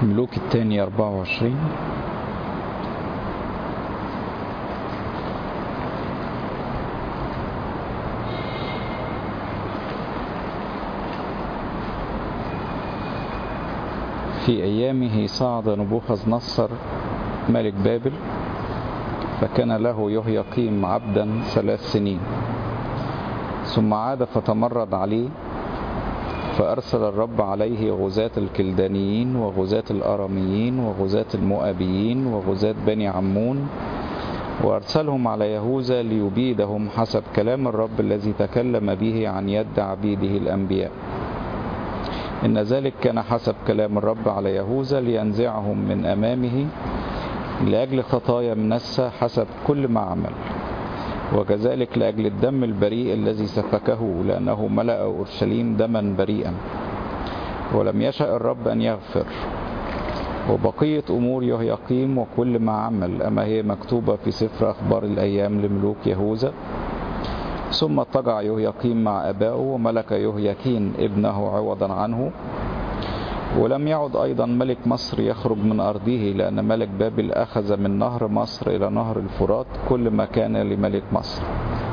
ملوك الثاني 24 في أيامه صعد نبوخذ نصر ملك بابل فكان له يهيقيم عبدا ثلاث سنين ثم عاد فتمرد عليه فأرسل الرب عليه غزاة الكلدانيين وغزاة الأراميين وغزاة المؤابيين وغزاة بني عمون وأرسلهم على يهوذا ليبيدهم حسب كلام الرب الذي تكلم به عن يد عبيده الأنبياء إن ذلك كان حسب كلام الرب على يهوذا لينزعهم من أمامه لأجل خطايا منسى حسب كل ما عمل وكذلك لأجل الدم البريء الذي سفكه لأنه ملأ أورشليم دما بريئا ولم يشأ الرب أن يغفر وبقية أمور يهيقيم وكل ما عمل أما هي مكتوبة في سفر أخبار الأيام لملوك يهوذا ثم اضطجع يهيقيم مع أبائه وملك يهيكين ابنه عوضا عنه ولم يعد أيضا ملك مصر يخرج من أرضه لأن ملك بابل أخذ من نهر مصر إلى نهر الفرات كل ما كان لملك مصر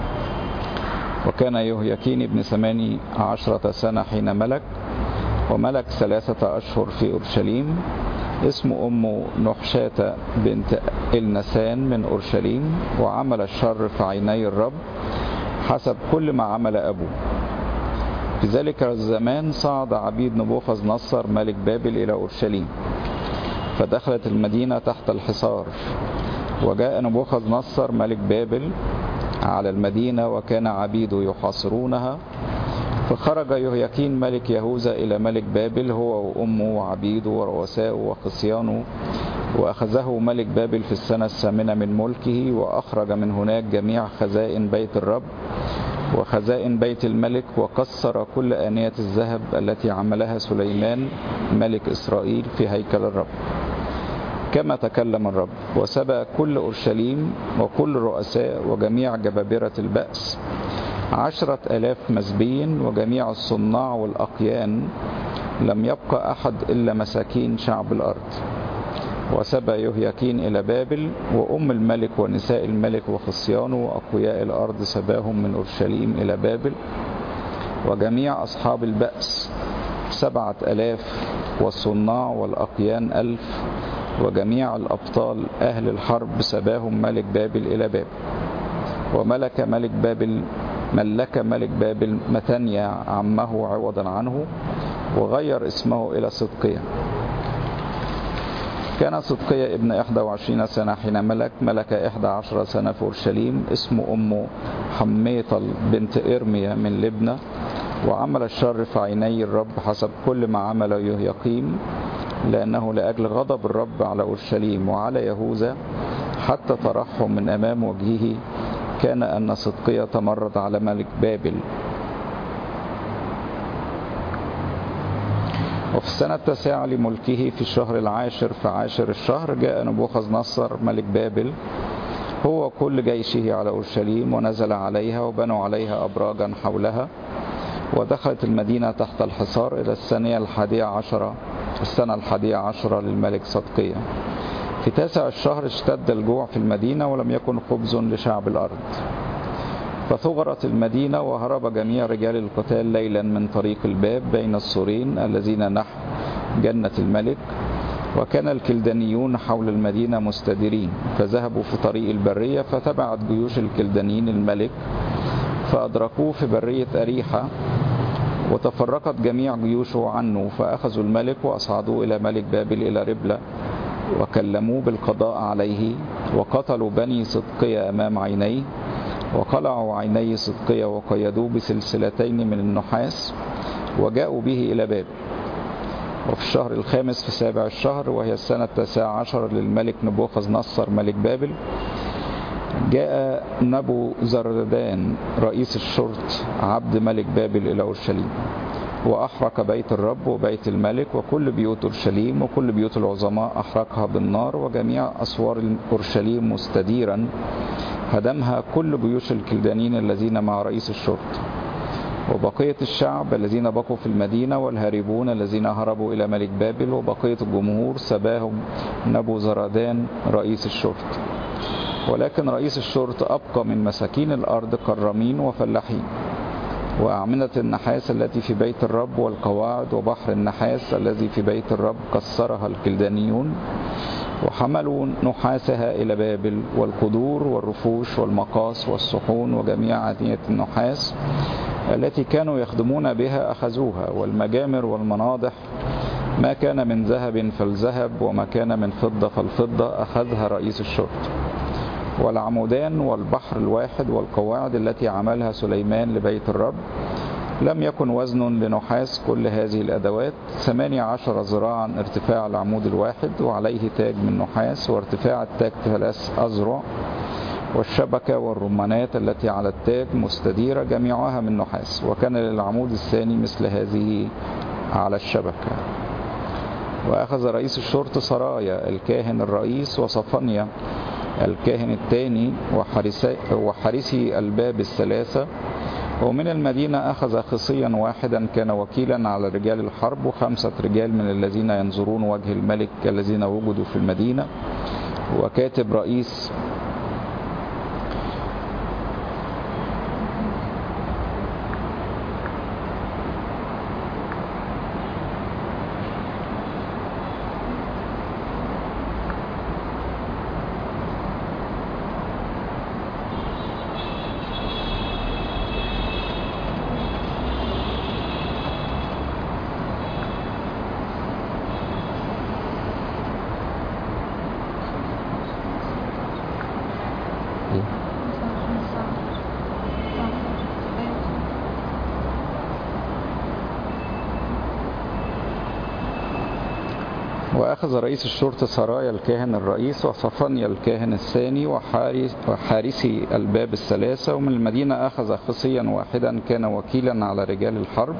وكان يهيكين ابن ثماني عشرة سنة حين ملك وملك ثلاثة أشهر في أورشليم اسم أمه نحشاة بنت النسان من أورشليم وعمل الشر في عيني الرب حسب كل ما عمل أبوه في ذلك الزمان صعد عبيد نبوخذ نصر ملك بابل إلى أورشليم فدخلت المدينة تحت الحصار وجاء نبوخذ نصر ملك بابل على المدينة وكان عبيده يحاصرونها فخرج يهيكين ملك يهوذا إلى ملك بابل هو وأمه وعبيده ورؤساؤه وخصيانه وأخذه ملك بابل في السنة الثامنة من ملكه وأخرج من هناك جميع خزائن بيت الرب وخزائن بيت الملك وكسر كل آنية الذهب التي عملها سليمان ملك إسرائيل في هيكل الرب كما تكلم الرب وسبى كل أورشليم وكل رؤساء وجميع جبابرة البأس عشرة آلاف مسبي وجميع الصناع والأقيان لم يبقى أحد إلا مساكين شعب الأرض وسبى يهيكين إلى بابل وأم الملك ونساء الملك وخصيانه وأقوياء الأرض سباهم من أورشليم إلى بابل وجميع أصحاب البأس سبعة ألاف والصناع والأقيان ألف وجميع الأبطال أهل الحرب سباهم ملك بابل إلى بابل وملك ملك بابل ملك ملك بابل متنيا عمه عوضا عنه وغير اسمه إلى صدقية كان صدقية ابن 21 سنة حين ملك ملك 11 سنة في أورشليم اسم أمه حميطل بنت إرميا من لبنى وعمل الشر في عيني الرب حسب كل ما عمل يهيقيم لأنه لأجل غضب الرب على أورشليم وعلى يهوذا حتى طرحهم من أمام وجهه كان أن صدقية تمرد على ملك بابل وفي السنة التاسعة لملكه في الشهر العاشر في عاشر الشهر جاء نبوخذ نصر ملك بابل هو وكل جيشه على أورشليم ونزل عليها وبنوا عليها أبراجا حولها ودخلت المدينة تحت الحصار إلى السنة الحادية عشرة السنة الحادية عشرة للملك صدقية في تاسع الشهر اشتد الجوع في المدينة ولم يكن خبز لشعب الأرض فثغرت المدينة وهرب جميع رجال القتال ليلا من طريق الباب بين السورين الذين نحو جنة الملك وكان الكلدانيون حول المدينة مستديرين فذهبوا في طريق البرية فتبعت جيوش الكلدانيين الملك فأدركوه في برية أريحة وتفرقت جميع جيوشه عنه فأخذوا الملك وأصعدوه إلى ملك بابل إلى ربلة وكلموه بالقضاء عليه وقتلوا بني صدقية أمام عينيه وقلعوا عيني صدقية وقيدوه بسلسلتين من النحاس وجاءوا به إلى بابل وفي الشهر الخامس في سابع الشهر وهي السنة التاسعة عشر للملك نبوخذ نصر ملك بابل جاء نبو زردان رئيس الشرط عبد ملك بابل إلى أورشليم وأحرق بيت الرب وبيت الملك وكل بيوت أورشليم وكل بيوت العظماء أحرقها بالنار وجميع أسوار أورشليم مستديرا هدمها كل جيوش الكلدانيين الذين مع رئيس الشرطة وبقية الشعب الذين بقوا في المدينة والهاربون الذين هربوا إلى ملك بابل وبقية الجمهور سباهم نبو زرادان رئيس الشرط ولكن رئيس الشرط أبقى من مساكين الأرض كرامين وفلاحين وأعمدة النحاس التي في بيت الرب والقواعد وبحر النحاس الذي في بيت الرب كسرها الكلدانيون وحملوا نحاسها إلى بابل والقدور والرفوش والمقاس والصحون وجميع عدية النحاس التي كانوا يخدمون بها أخذوها والمجامر والمناضح ما كان من ذهب فالذهب وما كان من فضة فالفضة أخذها رئيس الشرطة والعمودان والبحر الواحد والقواعد التي عملها سليمان لبيت الرب لم يكن وزن لنحاس كل هذه الأدوات ثمانية عشر ذراعا ارتفاع العمود الواحد وعليه تاج من نحاس وارتفاع التاج ثلاث أذرع والشبكة والرمانات التي على التاج مستديرة جميعها من نحاس وكان للعمود الثاني مثل هذه على الشبكة وأخذ رئيس الشرطة سرايا الكاهن الرئيس وصفانيا الكاهن الثاني وحارسي الباب الثلاثة ومن المدينة أخذ خصيا واحدا كان وكيلا على رجال الحرب وخمسة رجال من الذين ينظرون وجه الملك الذين وجدوا في المدينة وكاتب رئيس وأخذ رئيس الشرطة سرايا الكاهن الرئيس وصفانيا الكاهن الثاني وحارسي الباب الثلاثة ومن المدينة أخذ خصيا واحدا كان وكيلا على رجال الحرب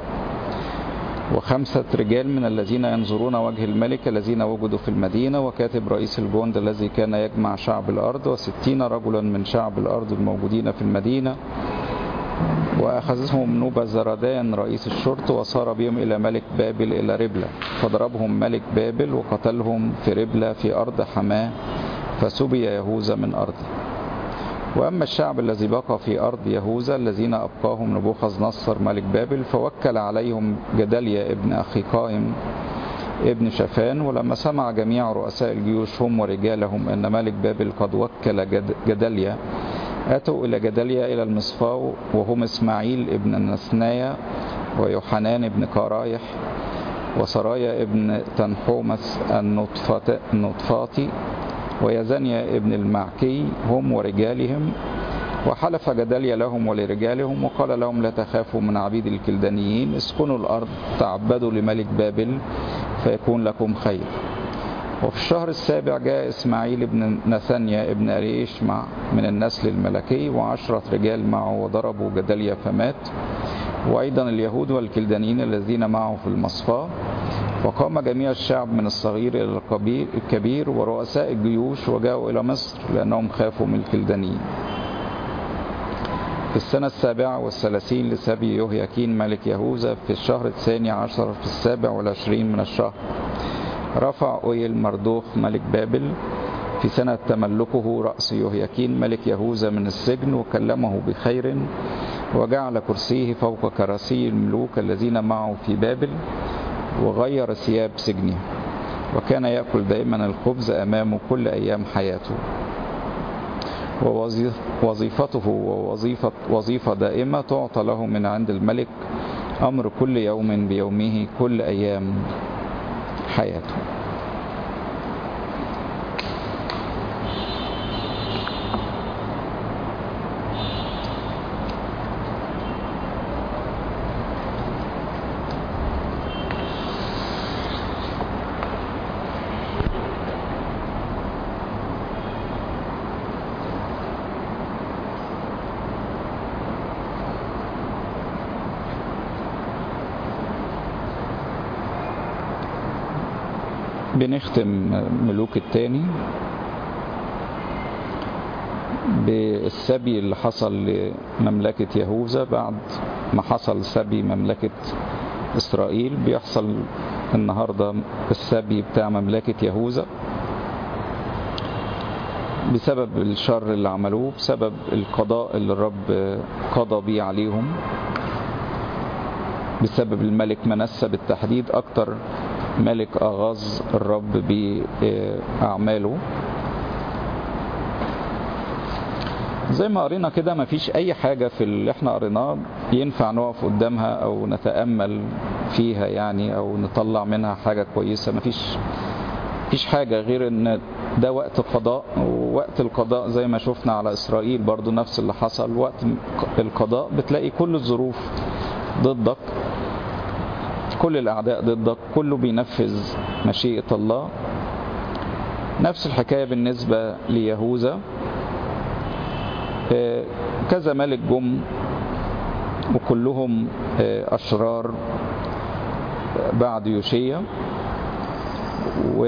وخمسة رجال من الذين ينظرون وجه الملك الذين وجدوا في المدينة وكاتب رئيس الجند الذي كان يجمع شعب الأرض وستين رجلا من شعب الأرض الموجودين في المدينة وأخذهم نوبة زردان رئيس الشرطة وصار بهم إلى ملك بابل إلى ربلة فضربهم ملك بابل وقتلهم في ربلة في أرض حماه فسبي يهوذا من أرضه وأما الشعب الذي بقى في أرض يهوذا الذين أبقاهم نبوخذ نصر ملك بابل فوكل عليهم جدليا ابن أخي قائم ابن شفان ولما سمع جميع رؤساء الجيوش هم ورجالهم أن ملك بابل قد وكل جدليا أتوا إلى جدليا إلى المصفاو وهم إسماعيل ابن النسنايا ويوحنان ابن كرايح وسرايا ابن تنحومس النطفاطي ويزنيا ابن المعكي هم ورجالهم وحلف جدليا لهم ولرجالهم وقال لهم لا تخافوا من عبيد الكلدانيين اسكنوا الأرض تعبدوا لملك بابل فيكون لكم خير وفي الشهر السابع جاء إسماعيل بن نثنيا ابن أريش مع من النسل الملكي وعشرة رجال معه وضربوا جدليا فمات وأيضا اليهود والكلدانيين الذين معه في المصفاة وقام جميع الشعب من الصغير إلى الكبير ورؤساء الجيوش وجاءوا إلى مصر لأنهم خافوا من الكلدانيين في السنة السابعة والثلاثين لسبي يهياكين ملك يهوذا في الشهر الثاني عشر في السابع والعشرين من الشهر رفع أويل مردوخ ملك بابل في سنة تملكه رأس يهياكين ملك يهوذا من السجن وكلمه بخير وجعل كرسيه فوق كراسي الملوك الذين معه في بابل وغير ثياب سجنه وكان يأكل دائما الخبز أمامه كل أيام حياته ووظيفته ووظيفة وظيفة دائمة تعطى له من عند الملك أمر كل يوم بيومه كل أيام حياته بنختم ملوك التاني بالسبي اللي حصل لمملكة يهوذا بعد ما حصل سبي مملكة إسرائيل بيحصل النهاردة السبي بتاع مملكة يهوذا بسبب الشر اللي عملوه بسبب القضاء اللي الرب قضى بيه عليهم بسبب الملك منسى بالتحديد أكتر ملك أغاظ الرب بأعماله زي ما قرينا كده مفيش أي حاجة في اللي احنا قريناه ينفع نقف قدامها أو نتأمل فيها يعني أو نطلع منها حاجة كويسة مفيش مفيش حاجة غير ان ده وقت قضاء ووقت القضاء زي ما شفنا على إسرائيل برضو نفس اللي حصل وقت القضاء بتلاقي كل الظروف ضدك كل الأعداء ضدك كله بينفذ مشيئة الله نفس الحكاية بالنسبة ليهوذا كذا ملك جم وكلهم أشرار بعد يوشيا و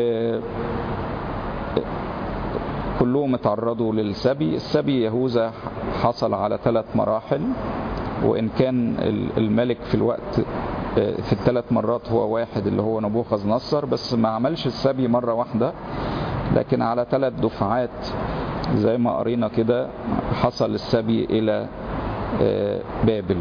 كلهم اتعرضوا للسبي السبي يهوذا حصل على ثلاث مراحل وإن كان الملك في الوقت في الثلاث مرات هو واحد اللي هو نبوخذ نصر بس ما عملش السبي مرة واحدة لكن على ثلاث دفعات زي ما قرينا كده حصل السبي إلى بابل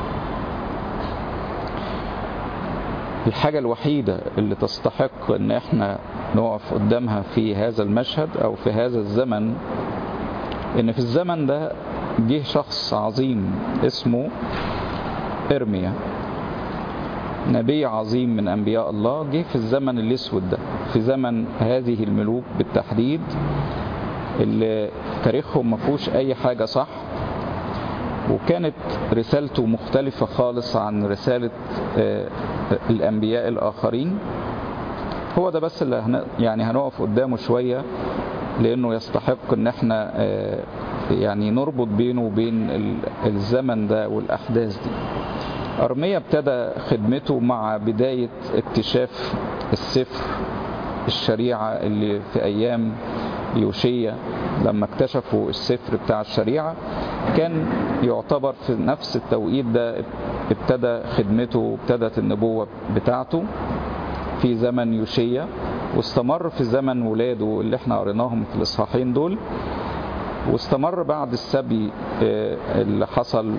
الحاجة الوحيدة اللي تستحق ان احنا نقف قدامها في هذا المشهد او في هذا الزمن ان في الزمن ده جه شخص عظيم اسمه ارميا نبي عظيم من انبياء الله جه في الزمن الاسود ده في زمن هذه الملوك بالتحديد اللي تاريخهم ما فيهوش اي حاجه صح وكانت رسالته مختلفه خالص عن رساله الانبياء الاخرين هو ده بس اللي هن... يعني هنقف قدامه شويه لانه يستحق ان احنا يعني نربط بينه وبين الزمن ده والاحداث دي ارميا ابتدى خدمته مع بدايه اكتشاف السفر الشريعه اللي في ايام يوشيا لما اكتشفوا السفر بتاع الشريعه كان يعتبر في نفس التوقيت ده ابتدى خدمته وابتدت النبوه بتاعته في زمن يوشيا واستمر في زمن ولاده اللي احنا قريناهم في الاصحاحين دول واستمر بعد السبي اللي حصل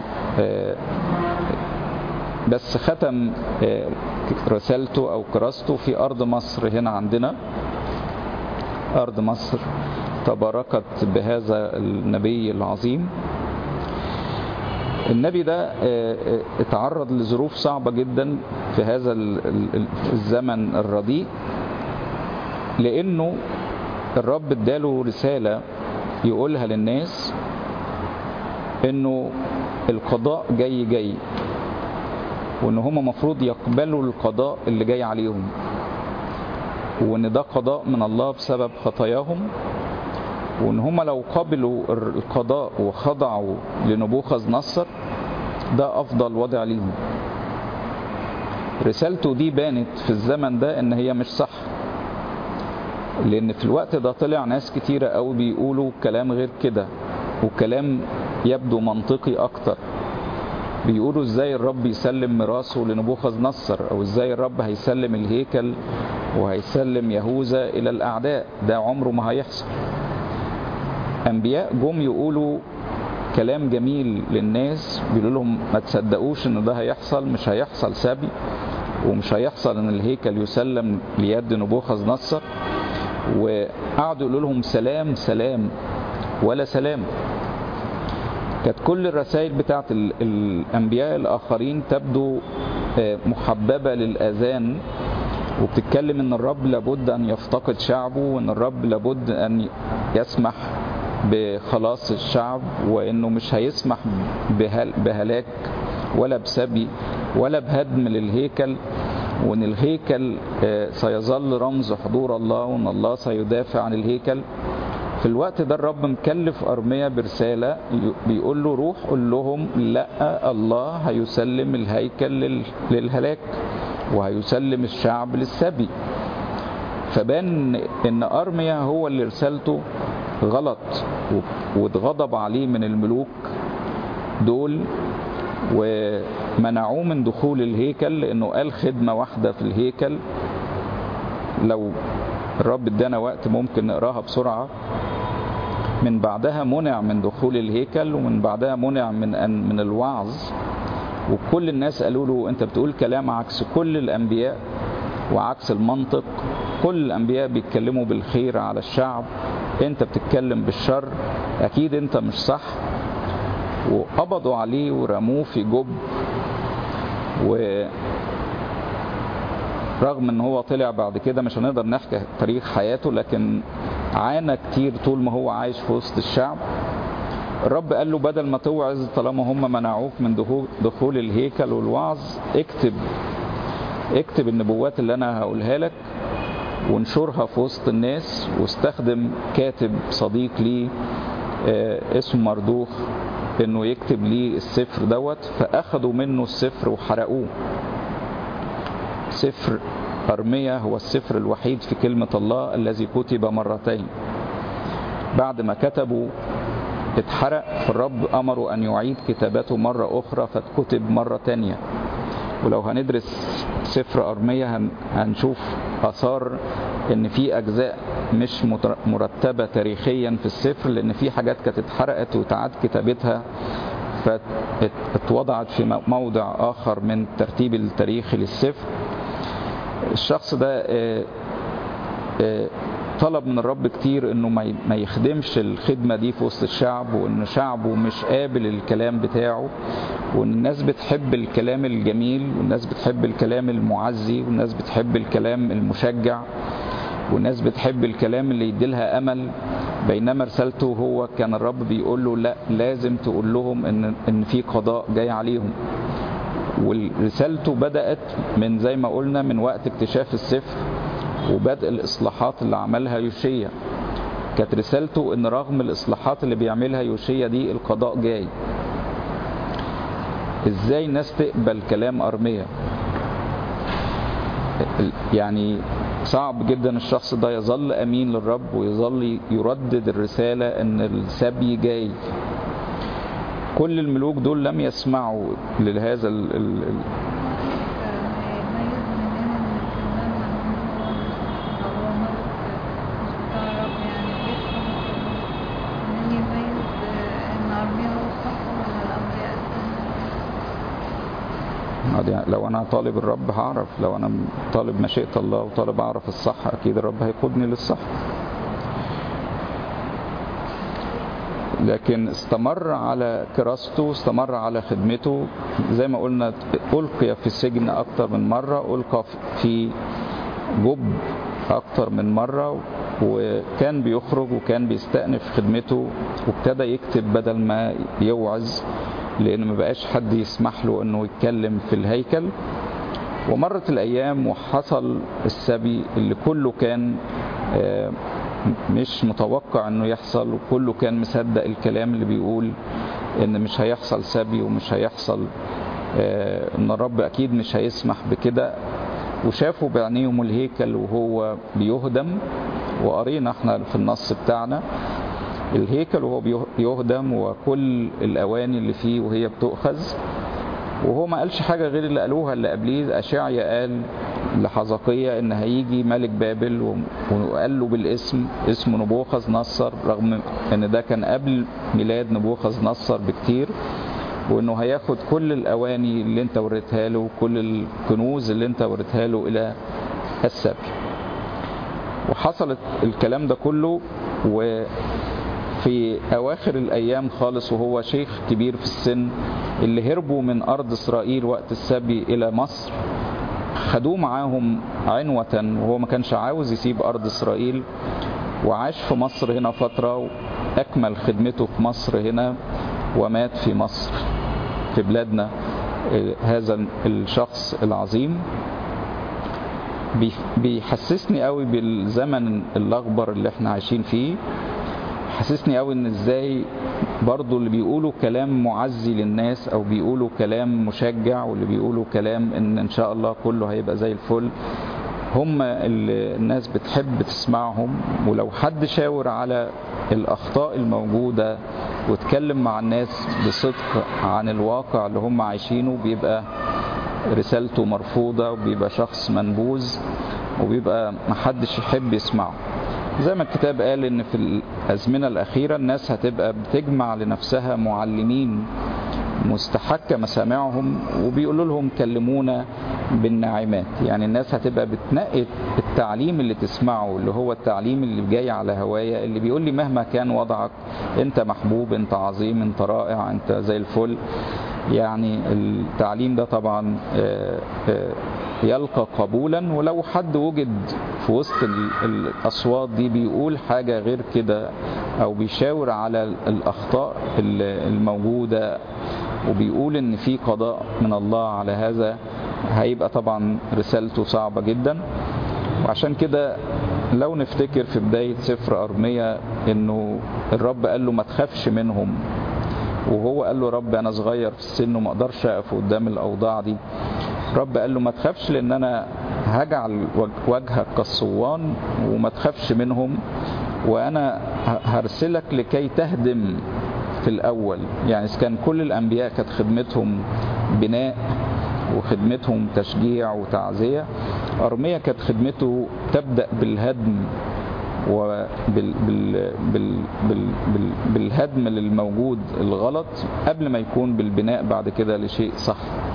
بس ختم رسالته او كراسته في ارض مصر هنا عندنا ارض مصر تباركت بهذا النبي العظيم النبي ده اتعرض لظروف صعبة جدا في هذا الزمن الرديء لانه الرب اداله رسالة يقولها للناس انه القضاء جاي جاي وان هم مفروض يقبلوا القضاء اللي جاي عليهم وان ده قضاء من الله بسبب خطاياهم وان هم لو قبلوا القضاء وخضعوا لنبوخذ نصر ده افضل وضع ليهم رسالته دي بانت في الزمن ده ان هي مش صح لان في الوقت ده طلع ناس كتيرة قوي بيقولوا كلام غير كده وكلام يبدو منطقي اكتر بيقولوا ازاي الرب يسلم ميراثه لنبوخذ نصر او ازاي الرب هيسلم الهيكل وهيسلم يهوذا الى الاعداء ده عمره ما هيحصل انبياء جم يقولوا كلام جميل للناس بيقولوا لهم ما تصدقوش ان ده هيحصل مش هيحصل سبي ومش هيحصل ان الهيكل يسلم ليد نبوخذ نصر وقعدوا يقولوا لهم سلام سلام ولا سلام كانت كل الرسائل بتاعت الانبياء الاخرين تبدو محببه للاذان وبتتكلم ان الرب لابد ان يفتقد شعبه وان الرب لابد ان يسمح بخلاص الشعب وانه مش هيسمح بهلاك ولا بسبي ولا بهدم للهيكل وان الهيكل سيظل رمز حضور الله وان الله سيدافع عن الهيكل في الوقت ده الرب مكلف أرميا برسالة بيقول له روح قول لهم لا الله هيسلم الهيكل للهلاك وهيسلم الشعب للسبي فبان ان ارميا هو اللي رسالته غلط واتغضب عليه من الملوك دول ومنعوه من دخول الهيكل لانه قال خدمة واحدة في الهيكل لو الرب ادانا وقت ممكن نقراها بسرعة من بعدها منع من دخول الهيكل ومن بعدها منع من أن من الوعظ وكل الناس قالوا له انت بتقول كلام عكس كل الانبياء وعكس المنطق كل الانبياء بيتكلموا بالخير على الشعب انت بتتكلم بالشر اكيد انت مش صح وقبضوا عليه ورموه في جب و رغم ان هو طلع بعد كده مش هنقدر نحكي تاريخ حياته لكن عانى كتير طول ما هو عايش في وسط الشعب الرب قال له بدل ما توعظ طالما هم منعوك من دخول الهيكل والوعظ اكتب اكتب النبوات اللي انا هقولها لك وانشرها في وسط الناس واستخدم كاتب صديق لي اه اسمه مردوخ انه يكتب لي السفر دوت فاخدوا منه السفر وحرقوه سفر أرمية هو السفر الوحيد في كلمة الله الذي كتب مرتين بعد ما كتبوا اتحرق فالرب أمره أن يعيد كتابته مرة أخرى فاتكتب مرة تانية ولو هندرس سفر أرمية هنشوف أثار إن في أجزاء مش مرتبة تاريخيا في السفر لأن في حاجات كانت اتحرقت وتعاد كتابتها فاتوضعت في موضع آخر من الترتيب التاريخي للسفر الشخص ده طلب من الرب كتير انه ما يخدمش الخدمه دي في وسط الشعب وان شعبه مش قابل الكلام بتاعه وان الناس بتحب الكلام الجميل والناس بتحب الكلام المعزي والناس بتحب الكلام المشجع والناس بتحب الكلام اللي يديلها امل بينما رسالته هو كان الرب بيقول له لا لازم تقول لهم ان ان في قضاء جاي عليهم ورسالته بدأت من زي ما قلنا من وقت اكتشاف السفر وبدء الإصلاحات اللي عملها يوشيا كانت رسالته ان رغم الإصلاحات اللي بيعملها يوشيا دي القضاء جاي ازاي الناس تقبل كلام أرمية يعني صعب جدا الشخص ده يظل أمين للرب ويظل يردد الرسالة ان السبي جاي كل الملوك دول لم يسمعوا لهذا ال ال لو انا طالب الرب هعرف لو انا طالب مشيئة الله وطالب اعرف الصح اكيد الرب هيقودني للصح لكن استمر على كراسته استمر على خدمته زي ما قلنا ألقي في السجن أكتر من مرة ألقى في جب أكتر من مرة وكان بيخرج وكان بيستأنف خدمته وابتدى يكتب بدل ما يوعظ لأن ما بقاش حد يسمح له أنه يتكلم في الهيكل ومرت الأيام وحصل السبي اللي كله كان مش متوقع انه يحصل وكله كان مصدق الكلام اللي بيقول ان مش هيحصل سبي ومش هيحصل ان الرب اكيد مش هيسمح بكده وشافوا بعينيهم الهيكل وهو بيهدم وقرينا احنا في النص بتاعنا الهيكل وهو بيهدم وكل الاواني اللي فيه وهي بتؤخذ وهو ما قالش حاجه غير اللي قالوها اللي قبليه اشعيا قال لحزقية ان هيجي ملك بابل وقال له بالاسم اسمه نبوخذ نصر رغم ان ده كان قبل ميلاد نبوخذ نصر بكتير وانه هياخد كل الاواني اللي انت وريتها له وكل الكنوز اللي انت وريتها له الى السبي وحصلت الكلام ده كله وفي اواخر الايام خالص وهو شيخ كبير في السن اللي هربوا من ارض اسرائيل وقت السبي الى مصر خدوه معاهم عنوة وهو ما كانش عاوز يسيب أرض إسرائيل وعاش في مصر هنا فترة أكمل خدمته في مصر هنا ومات في مصر في بلادنا هذا الشخص العظيم بيحسسني قوي بالزمن الأخبر اللي احنا عايشين فيه حسسني قوي ان ازاي برضو اللي بيقولوا كلام معزي للناس او بيقولوا كلام مشجع واللي بيقولوا كلام ان ان شاء الله كله هيبقى زي الفل هم اللي الناس بتحب تسمعهم ولو حد شاور على الاخطاء الموجودة واتكلم مع الناس بصدق عن الواقع اللي هم عايشينه بيبقى رسالته مرفوضة وبيبقى شخص منبوذ وبيبقى محدش يحب يسمعه زي ما الكتاب قال ان في الازمنه الاخيره الناس هتبقى بتجمع لنفسها معلمين مستحكه مسامعهم وبيقولوا لهم كلمونا بالناعمات يعني الناس هتبقى بتنقي التعليم اللي تسمعه اللي هو التعليم اللي جاي على هوايا اللي بيقول لي مهما كان وضعك انت محبوب انت عظيم انت رائع انت زي الفل يعني التعليم ده طبعا يلقى قبولا ولو حد وجد في وسط الاصوات دي بيقول حاجه غير كده او بيشاور على الاخطاء الموجوده وبيقول ان في قضاء من الله على هذا هيبقى طبعا رسالته صعبه جدا وعشان كده لو نفتكر في بدايه سفر ارميا انه الرب قال له ما تخافش منهم وهو قال له رب انا صغير في السن وما اقدرش اقف قدام الاوضاع دي رب قال له ما تخافش لان انا هجعل وجهك كالصوان وما تخافش منهم وانا هرسلك لكي تهدم في الاول يعني كان كل الانبياء كانت خدمتهم بناء وخدمتهم تشجيع وتعزيه ارميا كانت خدمته تبدا بالهدم وبال بال بال بال بال بالهدم للموجود الغلط قبل ما يكون بالبناء بعد كده لشيء صح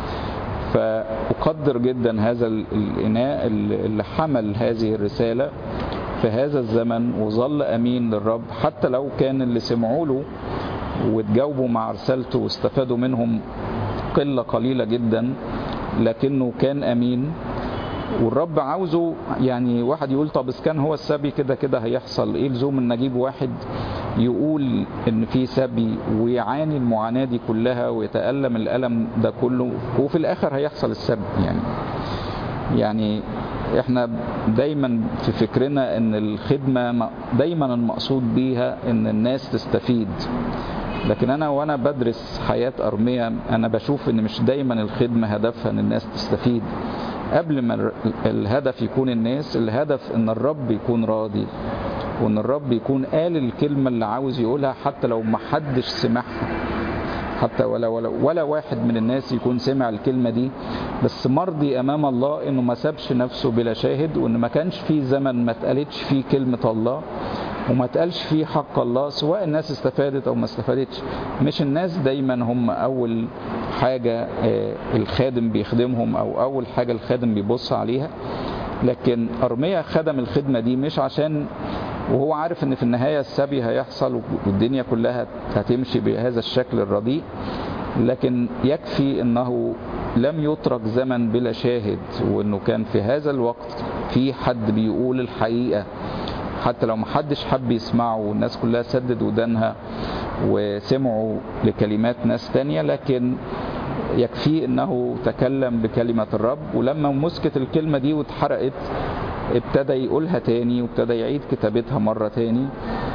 فأقدر جدا هذا الإناء اللي حمل هذه الرسالة في هذا الزمن وظل أمين للرب حتى لو كان اللي سمعوا له وتجاوبوا مع رسالته واستفادوا منهم قلة قليلة جدا لكنه كان أمين والرب عاوزه يعني واحد يقول طب اذا كان هو السبي كده كده هيحصل ايه لزوم ان نجيب واحد يقول ان في سبي ويعاني المعاناه دي كلها ويتالم الالم ده كله وفي الاخر هيحصل السبي يعني يعني احنا دايما في فكرنا ان الخدمه دايما المقصود بيها ان الناس تستفيد لكن انا وانا بدرس حياه ارميا انا بشوف ان مش دايما الخدمه هدفها ان الناس تستفيد قبل ما الهدف يكون الناس الهدف ان الرب يكون راضي وان الرب يكون قال الكلمه اللي عاوز يقولها حتى لو ما حدش سمعها حتى ولا ولا ولا واحد من الناس يكون سمع الكلمه دي بس مرضي امام الله انه ما سابش نفسه بلا شاهد وان ما كانش في زمن ما اتقالتش فيه كلمه الله وما اتقالش فيه حق الله سواء الناس استفادت او ما استفادتش مش الناس دايما هم اول حاجه الخادم بيخدمهم او اول حاجه الخادم بيبص عليها لكن ارميا خدم الخدمه دي مش عشان وهو عارف ان في النهايه السبي هيحصل والدنيا كلها هتمشي بهذا الشكل الرديء لكن يكفي انه لم يترك زمن بلا شاهد وانه كان في هذا الوقت في حد بيقول الحقيقه حتى لو محدش حب يسمعه والناس كلها سدد ودانها وسمعوا لكلمات ناس تانية لكن يكفي انه تكلم بكلمة الرب ولما مسكت الكلمة دي واتحرقت ابتدى يقولها تاني وابتدى يعيد كتابتها مرة تاني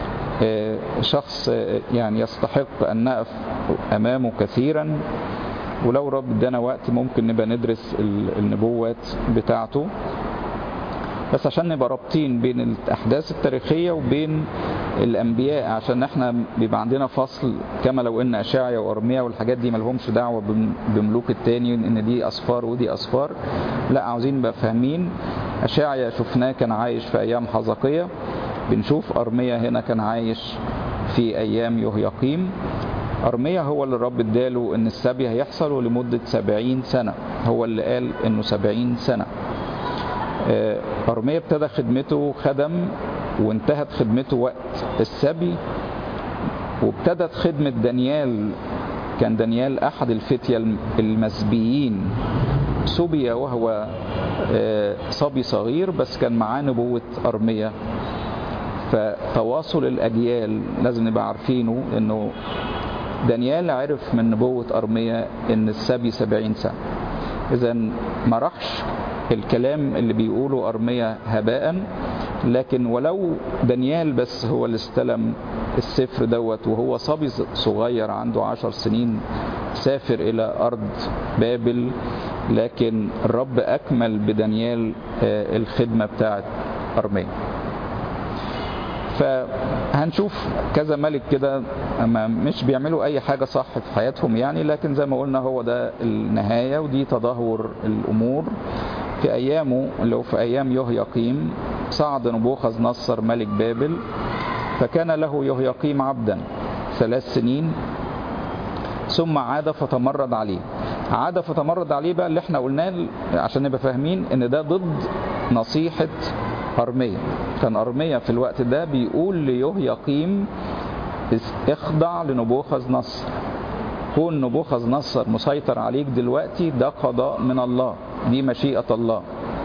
شخص يعني يستحق ان نقف امامه كثيرا ولو رب ادانا وقت ممكن نبقى ندرس النبوات بتاعته بس عشان نبقى رابطين بين الاحداث التاريخيه وبين الانبياء عشان احنا بيبقى عندنا فصل كما لو ان اشعيا وارميا والحاجات دي مالهمش دعوه بملوك التاني ان دي اصفار ودي اصفار لا عاوزين نبقى فاهمين اشعيا شفناه كان عايش في ايام حزقيه بنشوف ارميا هنا كان عايش في ايام يهيقيم أرميا هو اللي الرب اداله ان السبي هيحصل ولمدة سبعين سنة هو اللي قال انه سبعين سنة أرميا ابتدى خدمته خدم وانتهت خدمته وقت السبي وابتدت خدمة دانيال كان دانيال أحد الفتية المسبيين سبي وهو صبي صغير بس كان معاه نبوة أرميا فتواصل الأجيال لازم نبقى عارفينه إنه دانيال عرف من نبوة أرميا إن السبي سبعين سنة إذا ما راحش الكلام اللي بيقوله أرميا هباء لكن ولو دانيال بس هو اللي استلم السفر دوت وهو صبي صغير عنده عشر سنين سافر إلى أرض بابل لكن الرب أكمل بدانيال الخدمة بتاعت أرميا فهنشوف كذا ملك كده مش بيعملوا اي حاجه صح في حياتهم يعني لكن زي ما قلنا هو ده النهايه ودي تدهور الامور في ايامه اللي هو في ايام يهيقيم صعد نبوخذ نصر ملك بابل فكان له يهيقيم عبدا ثلاث سنين ثم عاد فتمرد عليه عاد فتمرد عليه بقى اللي احنا قلناه عشان نبقى فاهمين ان ده ضد نصيحة أرمية كان أرمية في الوقت ده بيقول ليهيقيم اخضع لنبوخذ نصر كون نبوخذ نصر مسيطر عليك دلوقتي ده قضاء من الله دي مشيئة الله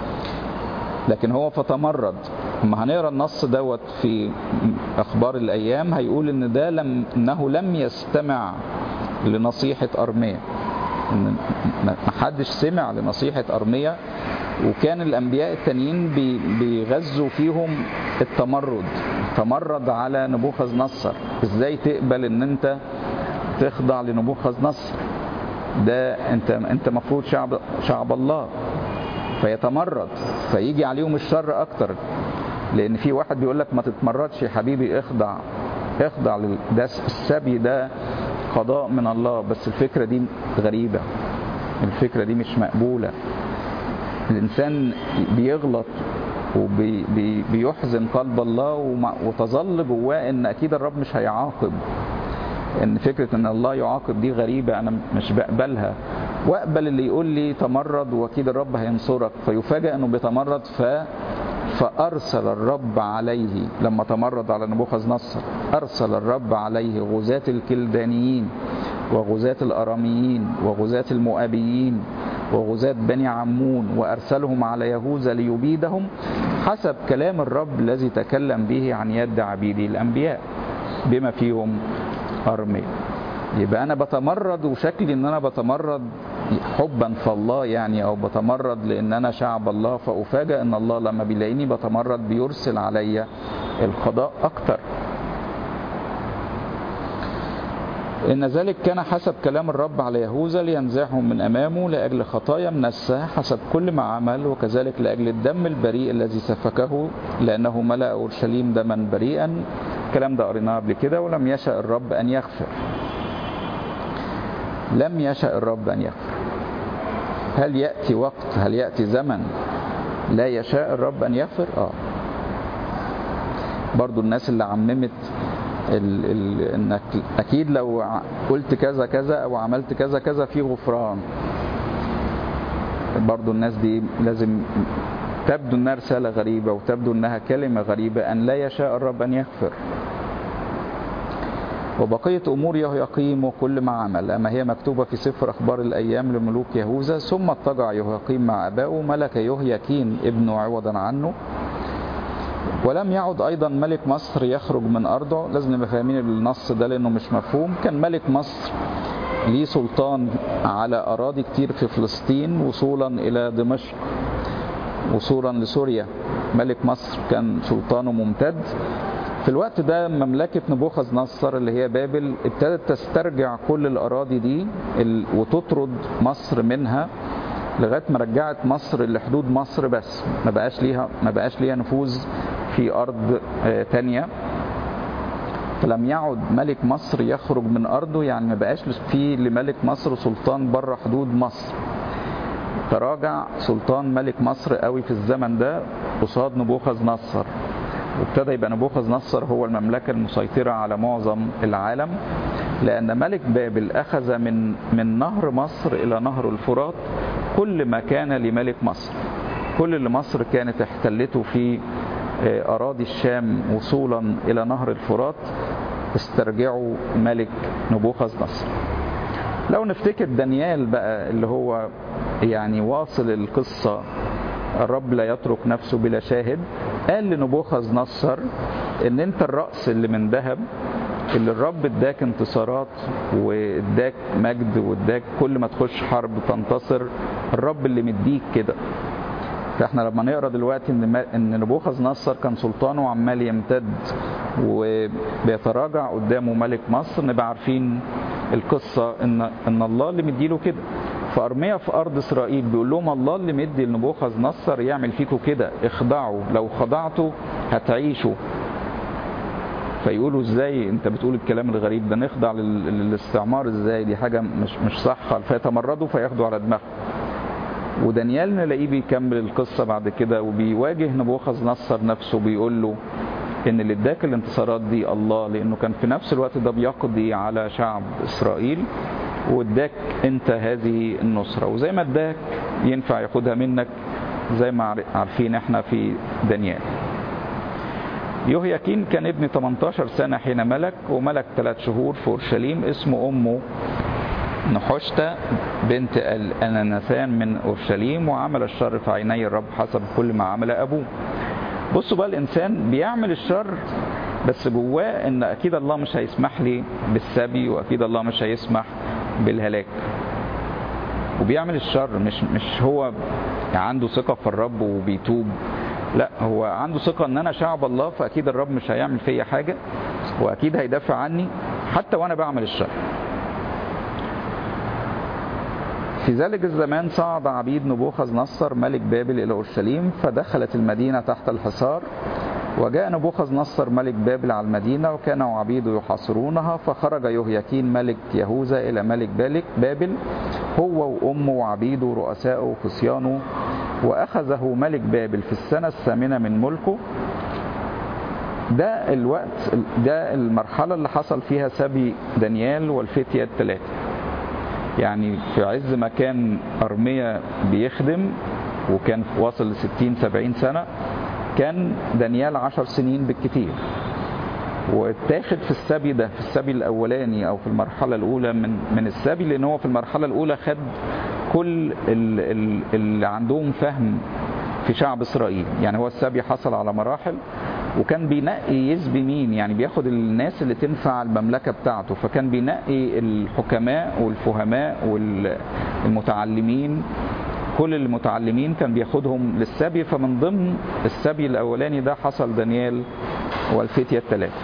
لكن هو فتمرد لما هنقرا النص دوت في اخبار الايام هيقول ان ده لم انه لم يستمع لنصيحه ارميا ان ما حدش سمع لنصيحه ارميا وكان الانبياء التانيين بيغذوا فيهم التمرد تمرد على نبوخذ نصر ازاي تقبل ان انت تخضع لنبوخذ نصر ده انت انت مفروض شعب شعب الله فيتمرد فيجي عليهم الشر اكتر لان في واحد بيقول لك ما تتمردش يا حبيبي اخضع اخضع ده السبي ده قضاء من الله بس الفكره دي غريبه الفكره دي مش مقبوله الانسان بيغلط وبيحزن قلب الله وتظل جواه ان اكيد الرب مش هيعاقب ان فكره ان الله يعاقب دي غريبه انا مش بقبلها واقبل اللي يقول لي تمرد واكيد الرب هينصرك فيفاجئ انه بيتمرد ف فارسل الرب عليه لما تمرد على نبوخذ نصر ارسل الرب عليه غزاة الكلدانيين وغزاة الاراميين وغزاة المؤابيين وغزاة بني عمون وارسلهم على يهوذا ليبيدهم حسب كلام الرب الذي تكلم به عن يد عبيده الانبياء بما فيهم ارميا يبقى انا بتمرد وشكلي ان انا بتمرد حبا في الله يعني او بتمرد لان انا شعب الله فافاجئ ان الله لما بيلاقيني بتمرد بيرسل عليا القضاء اكتر إن ذلك كان حسب كلام الرب على يهوذا لينزعهم من أمامه لأجل خطايا منسى حسب كل ما عمل وكذلك لأجل الدم البريء الذي سفكه لأنه ملأ أورشليم دما بريئا الكلام ده قريناه قبل كده ولم يشأ الرب أن يغفر لم يشأ الرب أن يغفر هل يأتي وقت هل يأتي زمن لا يشاء الرب أن يغفر آه برضو الناس اللي عممت ال ال انك اكيد لو قلت كذا كذا او عملت كذا كذا في غفران برضو الناس دي لازم تبدو انها رساله غريبه وتبدو انها كلمه غريبه ان لا يشاء الرب ان يغفر وبقية أمور يهيقيم وكل ما عمل أما هي مكتوبة في سفر أخبار الأيام لملوك يهوذا ثم اضطجع يهيقيم مع أبائه ملك يهيكين ابنه عوضا عنه ولم يعد أيضا ملك مصر يخرج من أرضه لازم نبقى فاهمين النص ده لأنه مش مفهوم كان ملك مصر ليه سلطان على أراضي كتير في فلسطين وصولا إلى دمشق وصولا لسوريا ملك مصر كان سلطانه ممتد في الوقت ده مملكة نبوخذ نصر اللي هي بابل ابتدت تسترجع كل الأراضي دي وتطرد مصر منها لغاية ما رجعت مصر لحدود مصر بس ما بقاش ليها ما بقاش ليها نفوذ في أرض تانية فلم يعد ملك مصر يخرج من أرضه يعني ما بقاش في لملك مصر سلطان بره حدود مصر تراجع سلطان ملك مصر قوي في الزمن ده قصاد نبوخذ نصر وابتدى يبقى نبوخذ نصر هو المملكة المسيطرة على معظم العالم لأن ملك بابل أخذ من من نهر مصر إلى نهر الفرات كل ما كان لملك مصر كل اللي مصر كانت احتلته في أراضي الشام وصولا إلى نهر الفرات استرجعوا ملك نبوخذ نصر لو نفتكر دانيال بقى اللي هو يعني واصل القصة الرب لا يترك نفسه بلا شاهد قال لنبوخذ نصر ان انت الرأس اللي من ذهب اللي الرب اداك انتصارات واداك مجد واداك كل ما تخش حرب تنتصر الرب اللي مديك كده فاحنا لما نقرا دلوقتي ان ان نبوخذ نصر كان سلطانه عمال يمتد وبيتراجع قدامه ملك مصر نبقى عارفين القصه ان ان الله اللي مديله كده فارميا في ارض اسرائيل بيقول لهم الله اللي مدي لنبوخذ نصر يعمل فيكم كده اخضعوا لو خضعتوا هتعيشوا فيقولوا ازاي انت بتقول الكلام الغريب ده نخضع لل- للاستعمار ازاي دي حاجة مش مش صح فيتمردوا فياخدوا على دماغهم ودانيال نلاقيه بيكمل القصة بعد كده وبيواجه نبوخذ نصر نفسه بيقول له ان اللي اداك الانتصارات دي الله لانه كان في نفس الوقت ده بيقضي على شعب اسرائيل واداك انت هذه النصرة وزي ما اداك ينفع ياخدها منك زي ما عار- عارفين احنا في دانيال يوهياكين كان ابن 18 سنة حين ملك وملك ثلاث شهور في أورشليم اسمه أمه نحشتة بنت الأناناثان من أورشليم وعمل الشر في عيني الرب حسب كل ما عمل أبوه بصوا بقى الإنسان بيعمل الشر بس جواه إن أكيد الله مش هيسمح لي بالسبي وأكيد الله مش هيسمح بالهلاك وبيعمل الشر مش مش هو عنده ثقة في الرب وبيتوب لا هو عنده ثقة ان انا شعب الله فاكيد الرب مش هيعمل فيا حاجة واكيد هيدافع عني حتى وانا بعمل الشر في ذلك الزمان صعد عبيد نبوخذ نصر ملك بابل إلى أورشليم فدخلت المدينة تحت الحصار وجاء نبوخذ نصر ملك بابل على المدينة وكان عبيده يحاصرونها فخرج يهياكين ملك يهوذا إلى ملك بالك بابل هو وأمه وعبيده ورؤسائه وخصيانه وأخذه ملك بابل في السنة الثامنة من ملكه ده الوقت ده المرحلة اللي حصل فيها سبي دانيال والفتية الثلاثة يعني في عز ما كان أرميا بيخدم وكان واصل ل 60 70 سنة كان دانيال 10 سنين بالكتير واتاخد في السبي ده في السبي الاولاني او في المرحله الاولى من من السبي لان هو في المرحله الاولى خد كل ال- ال- اللي عندهم فهم في شعب اسرائيل يعني هو السبي حصل على مراحل وكان بينقي يسبي مين يعني بياخد الناس اللي تنفع المملكه بتاعته فكان بينقي الحكماء والفهماء والمتعلمين كل المتعلمين كان بياخدهم للسبي فمن ضمن السبي الاولاني ده حصل دانيال والفتية الثلاثة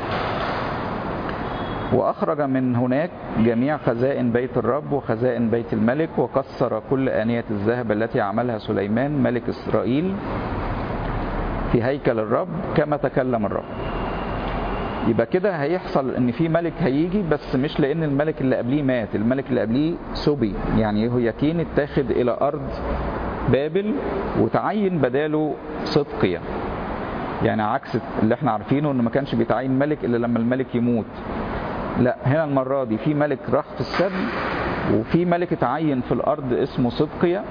وأخرج من هناك جميع خزائن بيت الرب وخزائن بيت الملك وكسر كل آنية الذهب التي عملها سليمان ملك إسرائيل في هيكل الرب كما تكلم الرب يبقى كده هيحصل ان في ملك هيجي بس مش لان الملك اللي قبليه مات الملك اللي قبليه سبي يعني يهوياكين اتاخد الى ارض بابل وتعين بداله صدقيا يعني عكس اللي احنا عارفينه انه ما كانش بيتعين ملك الا لما الملك يموت لا هنا المرة دي في ملك راح في السبي وفي ملك اتعين في الارض اسمه صدقيا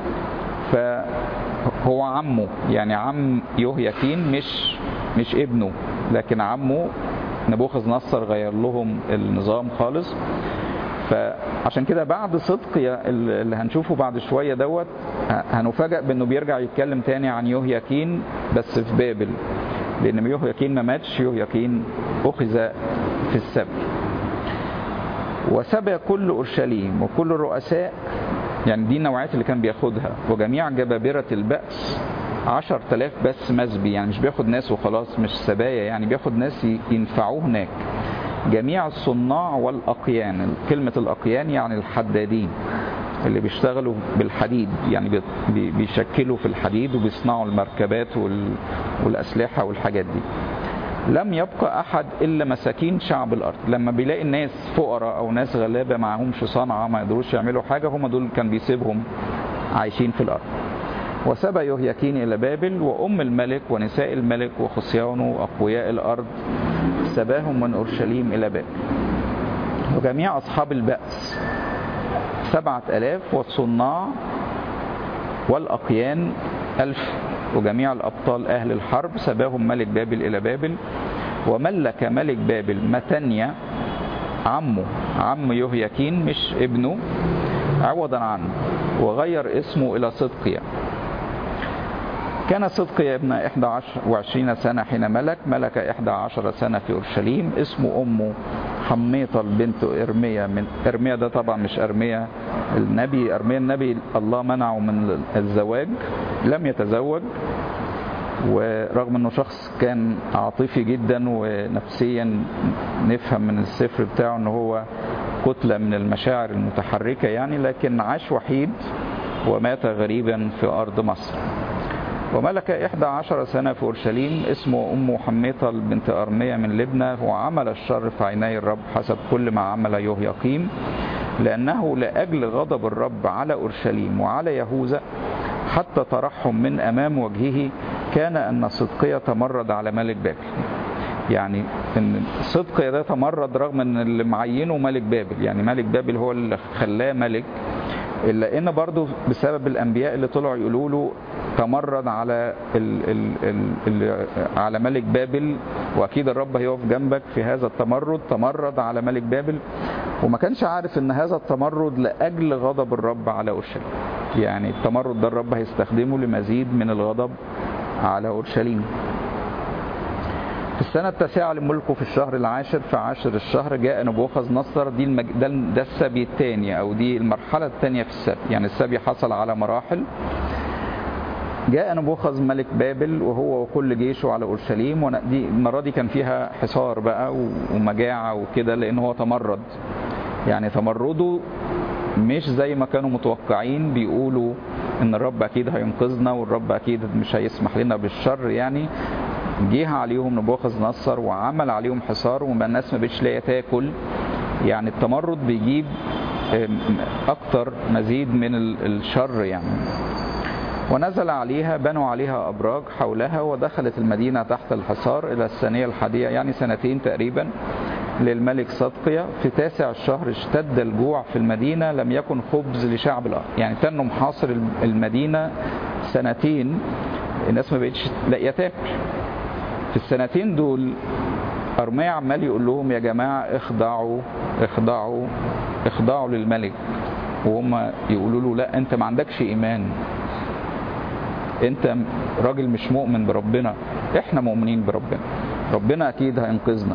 فهو عمه يعني عم يهياكين مش مش ابنه لكن عمه نبوخذ نصر غير لهم النظام خالص فعشان كده بعد صدقيا اللي هنشوفه بعد شويه دوت هنفاجئ بانه بيرجع يتكلم تاني عن يهياكين بس في بابل لان يهياكين ما ماتش يهياكين اخذ في السبي وسبى كل اورشليم وكل الرؤساء يعني دي النوعيات اللي كان بياخدها وجميع جبابرة البأس عشر تلاف بس مسبي يعني مش بياخد ناس وخلاص مش سبايا يعني بياخد ناس ينفعوه هناك جميع الصناع والأقيان كلمة الأقيان يعني الحدادين اللي بيشتغلوا بالحديد يعني بيشكلوا في الحديد وبيصنعوا المركبات والأسلحة والحاجات دي لم يبقى أحد إلا مساكين شعب الأرض لما بيلاقي الناس فقراء أو ناس غلابة معهمش صنعة ما يقدروش يعملوا حاجة هم دول كان بيسيبهم عايشين في الأرض وسبى يهياكين إلى بابل وأم الملك ونساء الملك وخصيانه وأقوياء الأرض سباهم من أورشليم إلى بابل وجميع أصحاب البأس سبعة ألاف والصناع والأقيان ألف وجميع الأبطال أهل الحرب سباهم ملك بابل إلى بابل وملك ملك بابل متنيا عمه عم يهياكين مش ابنه عوضا عنه وغير اسمه إلى صدقيا كان صدقيا ابن 21 سنة حين ملك ملك 11 سنة في أورشليم اسمه أمه حميطة بنت إرميا من إرميا ده طبعا مش إرميا النبي إرميا النبي الله منعه من الزواج لم يتزوج ورغم انه شخص كان عاطفي جدا ونفسيا نفهم من السفر بتاعه ان هو كتلة من المشاعر المتحركة يعني لكن عاش وحيد ومات غريبا في أرض مصر وملك إحدى عشر سنة في أورشليم اسمه أم حميطة بنت أرمية من لبنى وعمل الشر في عيني الرب حسب كل ما عمل يهوياقيم لأنه لأجل غضب الرب على أورشليم وعلى يهوذا حتى ترحم من أمام وجهه كان أن صدقية تمرد على ملك بابل يعني ان صدقية ده تمرد رغم ان اللي معينه ملك بابل يعني ملك بابل هو اللي خلاه ملك الا ان برضه بسبب الانبياء اللي طلعوا يقولوا له تمرد على ال ال ال ال على ملك بابل واكيد الرب هيقف جنبك في هذا التمرد تمرد على ملك بابل وما كانش عارف ان هذا التمرد لاجل غضب الرب على اورشليم يعني التمرد ده الرب هيستخدمه لمزيد من الغضب على اورشليم في السنة التاسعة لملكه في الشهر العاشر في عاشر الشهر جاء نبوخذ نصر دي المج... ده, ده السبي الثاني أو دي المرحلة الثانية في السبي يعني السبي حصل على مراحل جاء نبوخذ ملك بابل وهو وكل جيشه على اورشليم ودي المره دي كان فيها حصار بقى ومجاعه وكده لان هو تمرد يعني تمرده مش زي ما كانوا متوقعين بيقولوا ان الرب اكيد هينقذنا والرب اكيد مش هيسمح لنا بالشر يعني جه عليهم نبوخذ نصر وعمل عليهم حصار وما الناس ما بقتش لاقيه تاكل يعني التمرد بيجيب اكتر مزيد من الشر يعني ونزل عليها بنوا عليها أبراج حولها ودخلت المدينة تحت الحصار إلى الثانية الحادية يعني سنتين تقريبا للملك صدقية في تاسع الشهر اشتد الجوع في المدينة لم يكن خبز لشعب الأرض يعني تنه محاصر المدينة سنتين الناس ما بقتش لاقيه تاكل في السنتين دول أرميا عمال يقول لهم يا جماعة اخضعوا اخضعوا اخضعوا للملك وهم يقولوا له لا انت ما عندكش ايمان انت راجل مش مؤمن بربنا احنا مؤمنين بربنا ربنا اكيد هينقذنا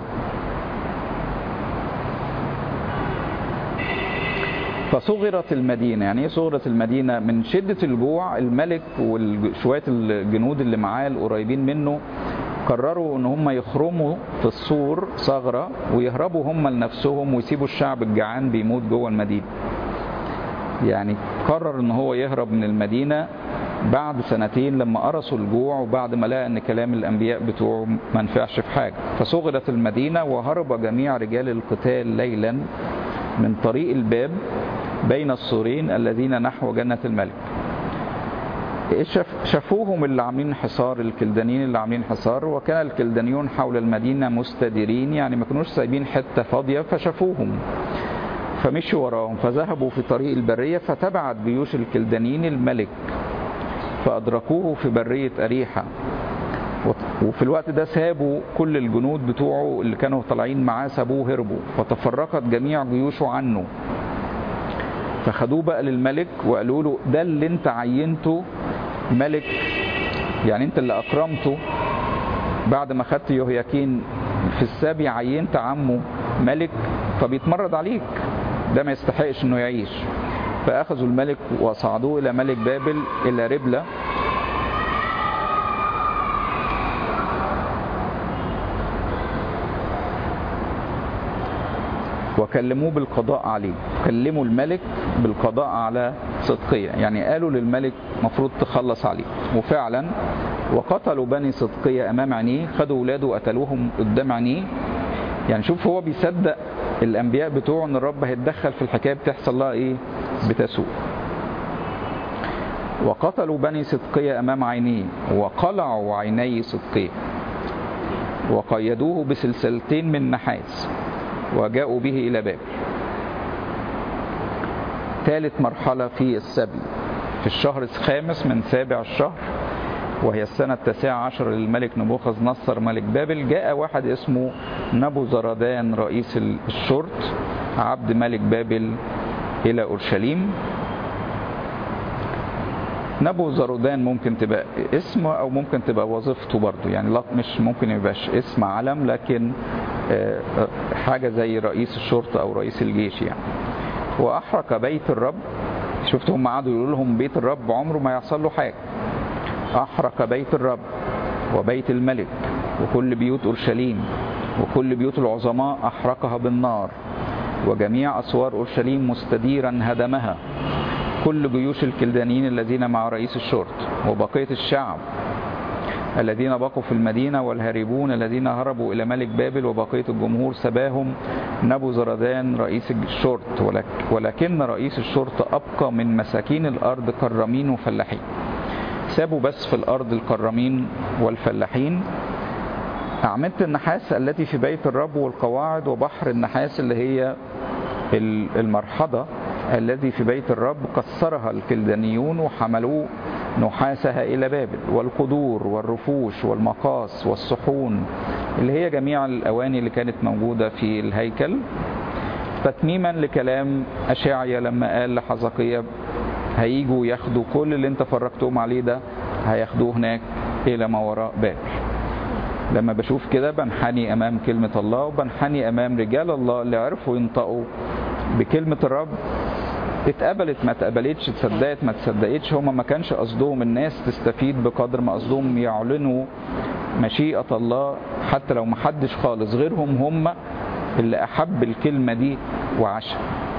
فصغرت المدينة يعني ايه صغرت المدينة من شدة الجوع الملك وشوية الجنود اللي معاه القريبين منه قرروا ان هم يخرموا في السور ثغرة ويهربوا هم لنفسهم ويسيبوا الشعب الجعان بيموت جوه المدينة يعني قرر ان هو يهرب من المدينة بعد سنتين لما قرصوا الجوع وبعد ما لقى ان كلام الانبياء بتوعه ما نفعش في حاجه فصغرت المدينه وهرب جميع رجال القتال ليلا من طريق الباب بين السورين الذين نحو جنه الملك شافوهم اللي عاملين حصار الكلدانيين اللي عاملين حصار وكان الكلدانيون حول المدينه مستديرين يعني ما كانوش سايبين حته فاضيه فشافوهم فمشوا وراهم فذهبوا في طريق البريه فتبعت جيوش الكلدانيين الملك فأدركوه في برية أريحة وفي الوقت ده سابوا كل الجنود بتوعه اللي كانوا طالعين معاه سابوه هربوا فتفرقت جميع جيوشه عنه فخدوه بقى للملك وقالوا له ده اللي انت عينته ملك يعني انت اللي اكرمته بعد ما خدت يهوياكين في السابي عينت عمه ملك فبيتمرد عليك ده ما يستحقش انه يعيش فأخذوا الملك وصعدوه إلى ملك بابل إلى ربلة وكلموه بالقضاء عليه كلموا الملك بالقضاء على صدقية يعني قالوا للملك مفروض تخلص عليه وفعلا وقتلوا بني صدقية أمام عينيه خدوا ولاده وقتلوهم قدام عينيه يعني شوف هو بيصدق الانبياء بتوعه ان الرب هيتدخل في الحكايه بتحصل لها ايه بتسوء وقتلوا بني صدقية أمام عينيه وقلعوا عيني صدقية وقيدوه بسلسلتين من نحاس وجاءوا به إلى بابل ثالث مرحلة في السبي في الشهر الخامس من سابع الشهر وهي السنة التاسعة عشر للملك نبوخذ نصر ملك بابل جاء واحد اسمه نبو زردان رئيس الشرط عبد ملك بابل إلى أورشليم نبو زردان ممكن تبقى اسم أو ممكن تبقى وظيفته برضه يعني لا مش ممكن يبقاش اسم علم لكن حاجة زي رئيس الشرطة أو رئيس الجيش يعني وأحرق بيت الرب شفت هم قعدوا يقولوا لهم بيت الرب عمره ما يحصل له حاجة أحرق بيت الرب وبيت الملك وكل بيوت أورشليم وكل بيوت العظماء أحرقها بالنار وجميع أسوار أورشليم مستديرا هدمها كل جيوش الكلدانيين الذين مع رئيس الشرط وبقية الشعب الذين بقوا في المدينة والهاربون الذين هربوا إلى ملك بابل وبقية الجمهور سباهم نبو زردان رئيس الشرط ولك ولكن رئيس الشرط أبقى من مساكين الأرض كرامين وفلاحين سابوا بس في الأرض الكرامين والفلاحين أعمدة النحاس التي في بيت الرب والقواعد وبحر النحاس اللي هي المرحضة الذي في بيت الرب كسرها الكلدانيون وحملوه نحاسها إلى بابل والقدور والرفوش والمقاس والصحون اللي هي جميع الأواني اللي كانت موجودة في الهيكل تتميما لكلام أشعيا لما قال لحزقية هيجوا ياخدوا كل اللي انت فرجتهم عليه ده هياخدوه هناك إلى ما وراء بابل لما بشوف كده بنحني أمام كلمة الله وبنحني أمام رجال الله اللي عرفوا ينطقوا بكلمة الرب اتقبلت ما اتقبلتش تصدقت ما تصدقتش هما ما كانش قصدهم الناس تستفيد بقدر ما قصدهم يعلنوا مشيئة الله حتى لو ما حدش خالص غيرهم هم اللي أحب الكلمة دي وعاشها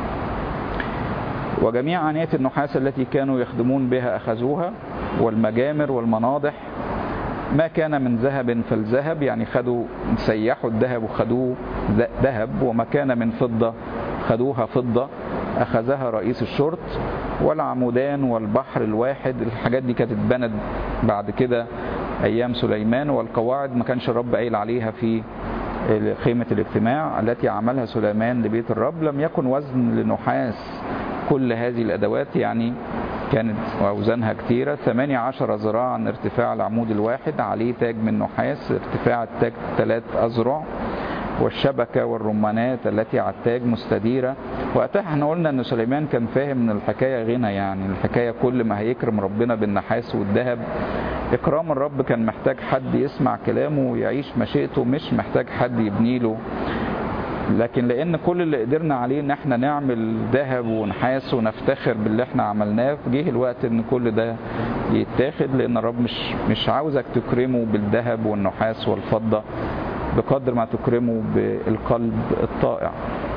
وجميع عناية النحاس التي كانوا يخدمون بها أخذوها والمجامر والمناضح ما كان من ذهب فالذهب يعني خدوا سيحوا الذهب وخدوه ذهب وما كان من فضة خدوها فضة أخذها رئيس الشرط والعمودان والبحر الواحد الحاجات دي كانت اتبنت بعد كده أيام سليمان والقواعد ما كانش الرب قايل عليها في خيمة الاجتماع التي عملها سليمان لبيت الرب لم يكن وزن لنحاس كل هذه الأدوات يعني كانت أوزانها كتيرة 18 ذراعا ارتفاع العمود الواحد عليه تاج من نحاس ارتفاع التاج ثلاث أذرع والشبكة والرمانات التي على التاج مستديرة وقتها احنا قلنا ان سليمان كان فاهم ان الحكاية غنى يعني الحكاية كل ما هيكرم ربنا بالنحاس والذهب اكرام الرب كان محتاج حد يسمع كلامه ويعيش مشيئته مش محتاج حد يبني له لكن لان كل اللي قدرنا عليه ان احنا نعمل ذهب ونحاس ونفتخر باللي احنا عملناه جه الوقت ان كل ده يتاخد لان الرب مش مش عاوزك تكرمه بالذهب والنحاس والفضه بقدر ما تكرمه بالقلب الطائع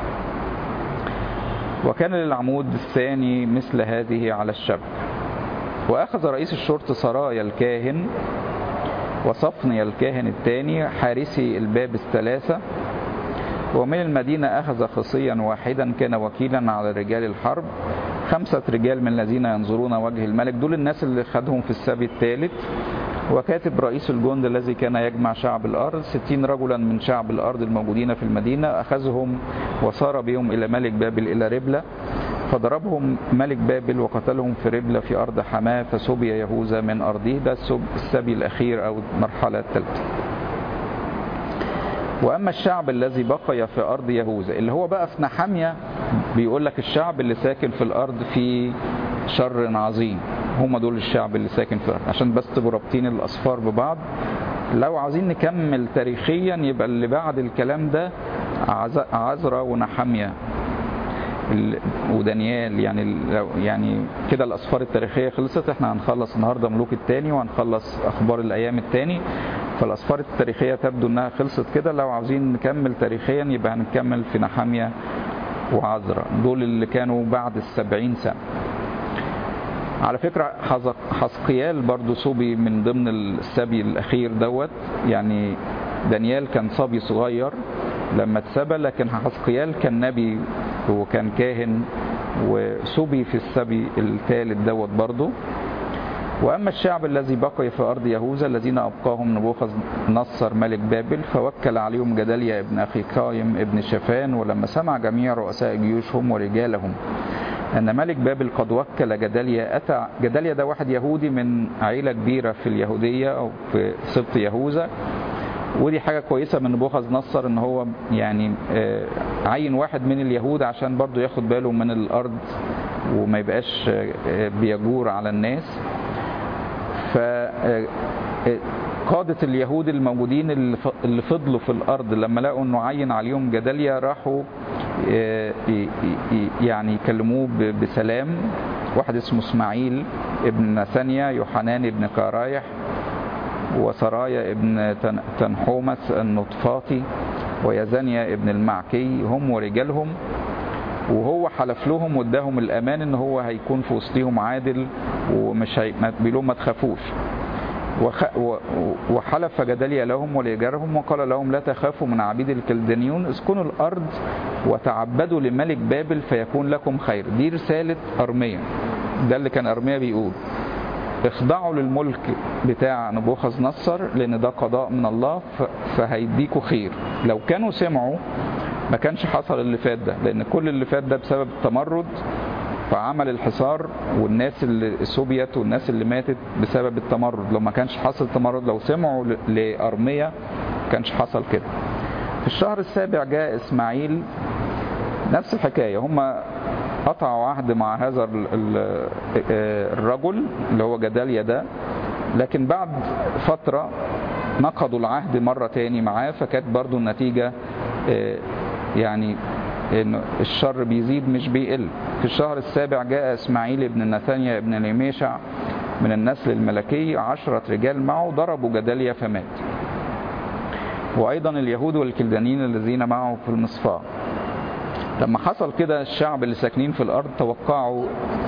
وكان للعمود الثاني مثل هذه على الشبك وأخذ رئيس الشرطة سرايا الكاهن وصفني الكاهن الثاني حارسي الباب الثلاثة ومن المدينة أخذ خصيا واحدا كان وكيلا على رجال الحرب خمسة رجال من الذين ينظرون وجه الملك دول الناس اللي خدهم في السبي الثالث وكاتب رئيس الجند الذي كان يجمع شعب الأرض ستين رجلا من شعب الأرض الموجودين في المدينة أخذهم وصار بهم إلى ملك بابل إلى ربلة فضربهم ملك بابل وقتلهم في ربلة في أرض حماة فسبي يهوذا من أرضه ده السبي الأخير أو المرحلة الثالثة واما الشعب الذي بقي في ارض يهوذا اللي هو بقى في نحاميه بيقول لك الشعب اللي ساكن في الارض في شر عظيم هم دول الشعب اللي ساكن في الارض عشان بس تبقوا رابطين الاصفار ببعض لو عايزين نكمل تاريخيا يبقى اللي بعد الكلام ده عزرا ونحاميه ودانيال يعني يعني كده الاسفار التاريخيه خلصت احنا هنخلص النهارده ملوك الثاني وهنخلص اخبار الايام الثاني فالاسفار التاريخيه تبدو انها خلصت كده لو عاوزين نكمل تاريخيا يبقى هنكمل في نحاميه وعزرا دول اللي كانوا بعد السبعين سنه على فكرة حزقيال برضو صبي من ضمن السبي الأخير دوت يعني دانيال كان صبي صغير لما اتسبى لكن حزقيال كان نبي وكان كاهن وسبي في السبي الثالث دوت برضه وأما الشعب الذي بقي في أرض يهوذا الذين أبقاهم نبوخذ نصر ملك بابل فوكل عليهم جداليا ابن أخي قايم ابن شفان ولما سمع جميع رؤساء جيوشهم ورجالهم أن ملك بابل قد وكل جداليا أتى جداليا ده واحد يهودي من عيلة كبيرة في اليهودية أو في سبط يهوذا ودي حاجة كويسة من نبوخذ نصر ان هو يعني عين واحد من اليهود عشان برضو ياخد باله من الارض وما يبقاش بيجور على الناس ف قادة اليهود الموجودين اللي فضلوا في الأرض لما لقوا أنه عين عليهم جداليا راحوا يعني يكلموه بسلام واحد اسمه اسماعيل ابن نثانيا يوحنان ابن كارايح وسرايا ابن تنحومس النطفاطي ويزانيا ابن المعكي هم ورجالهم وهو حلف لهم واداهم الامان ان هو هيكون في وسطهم عادل ومش هي... بيقول لهم ما تخافوش وخ... و... وحلف جدليا لهم ولإيجارهم وقال لهم لا تخافوا من عبيد الكلدانيون اسكنوا الأرض وتعبدوا لملك بابل فيكون لكم خير دي رسالة أرميا ده اللي كان أرميا بيقول اخضعوا للملك بتاع نبوخذ نصر لأن ده قضاء من الله ف... فهيديكوا خير لو كانوا سمعوا ما كانش حصل اللي فات ده لأن كل اللي فات ده بسبب التمرد فعمل الحصار والناس اللي السوفيت والناس اللي ماتت بسبب التمرد لو ما كانش حصل تمرد لو سمعوا لأرمية ما كانش حصل كده في الشهر السابع جاء إسماعيل نفس الحكاية هم قطعوا عهد مع هذا الرجل اللي هو جداليا ده لكن بعد فترة نقضوا العهد مرة تاني معاه فكانت برضو النتيجة يعني ان الشر بيزيد مش بيقل في الشهر السابع جاء اسماعيل ابن نثانيا ابن ليميشع من النسل الملكي عشرة رجال معه ضربوا جداليا فمات وأيضا اليهود والكلدانيين الذين معه في المصفاة لما حصل كده الشعب اللي ساكنين في الأرض توقعوا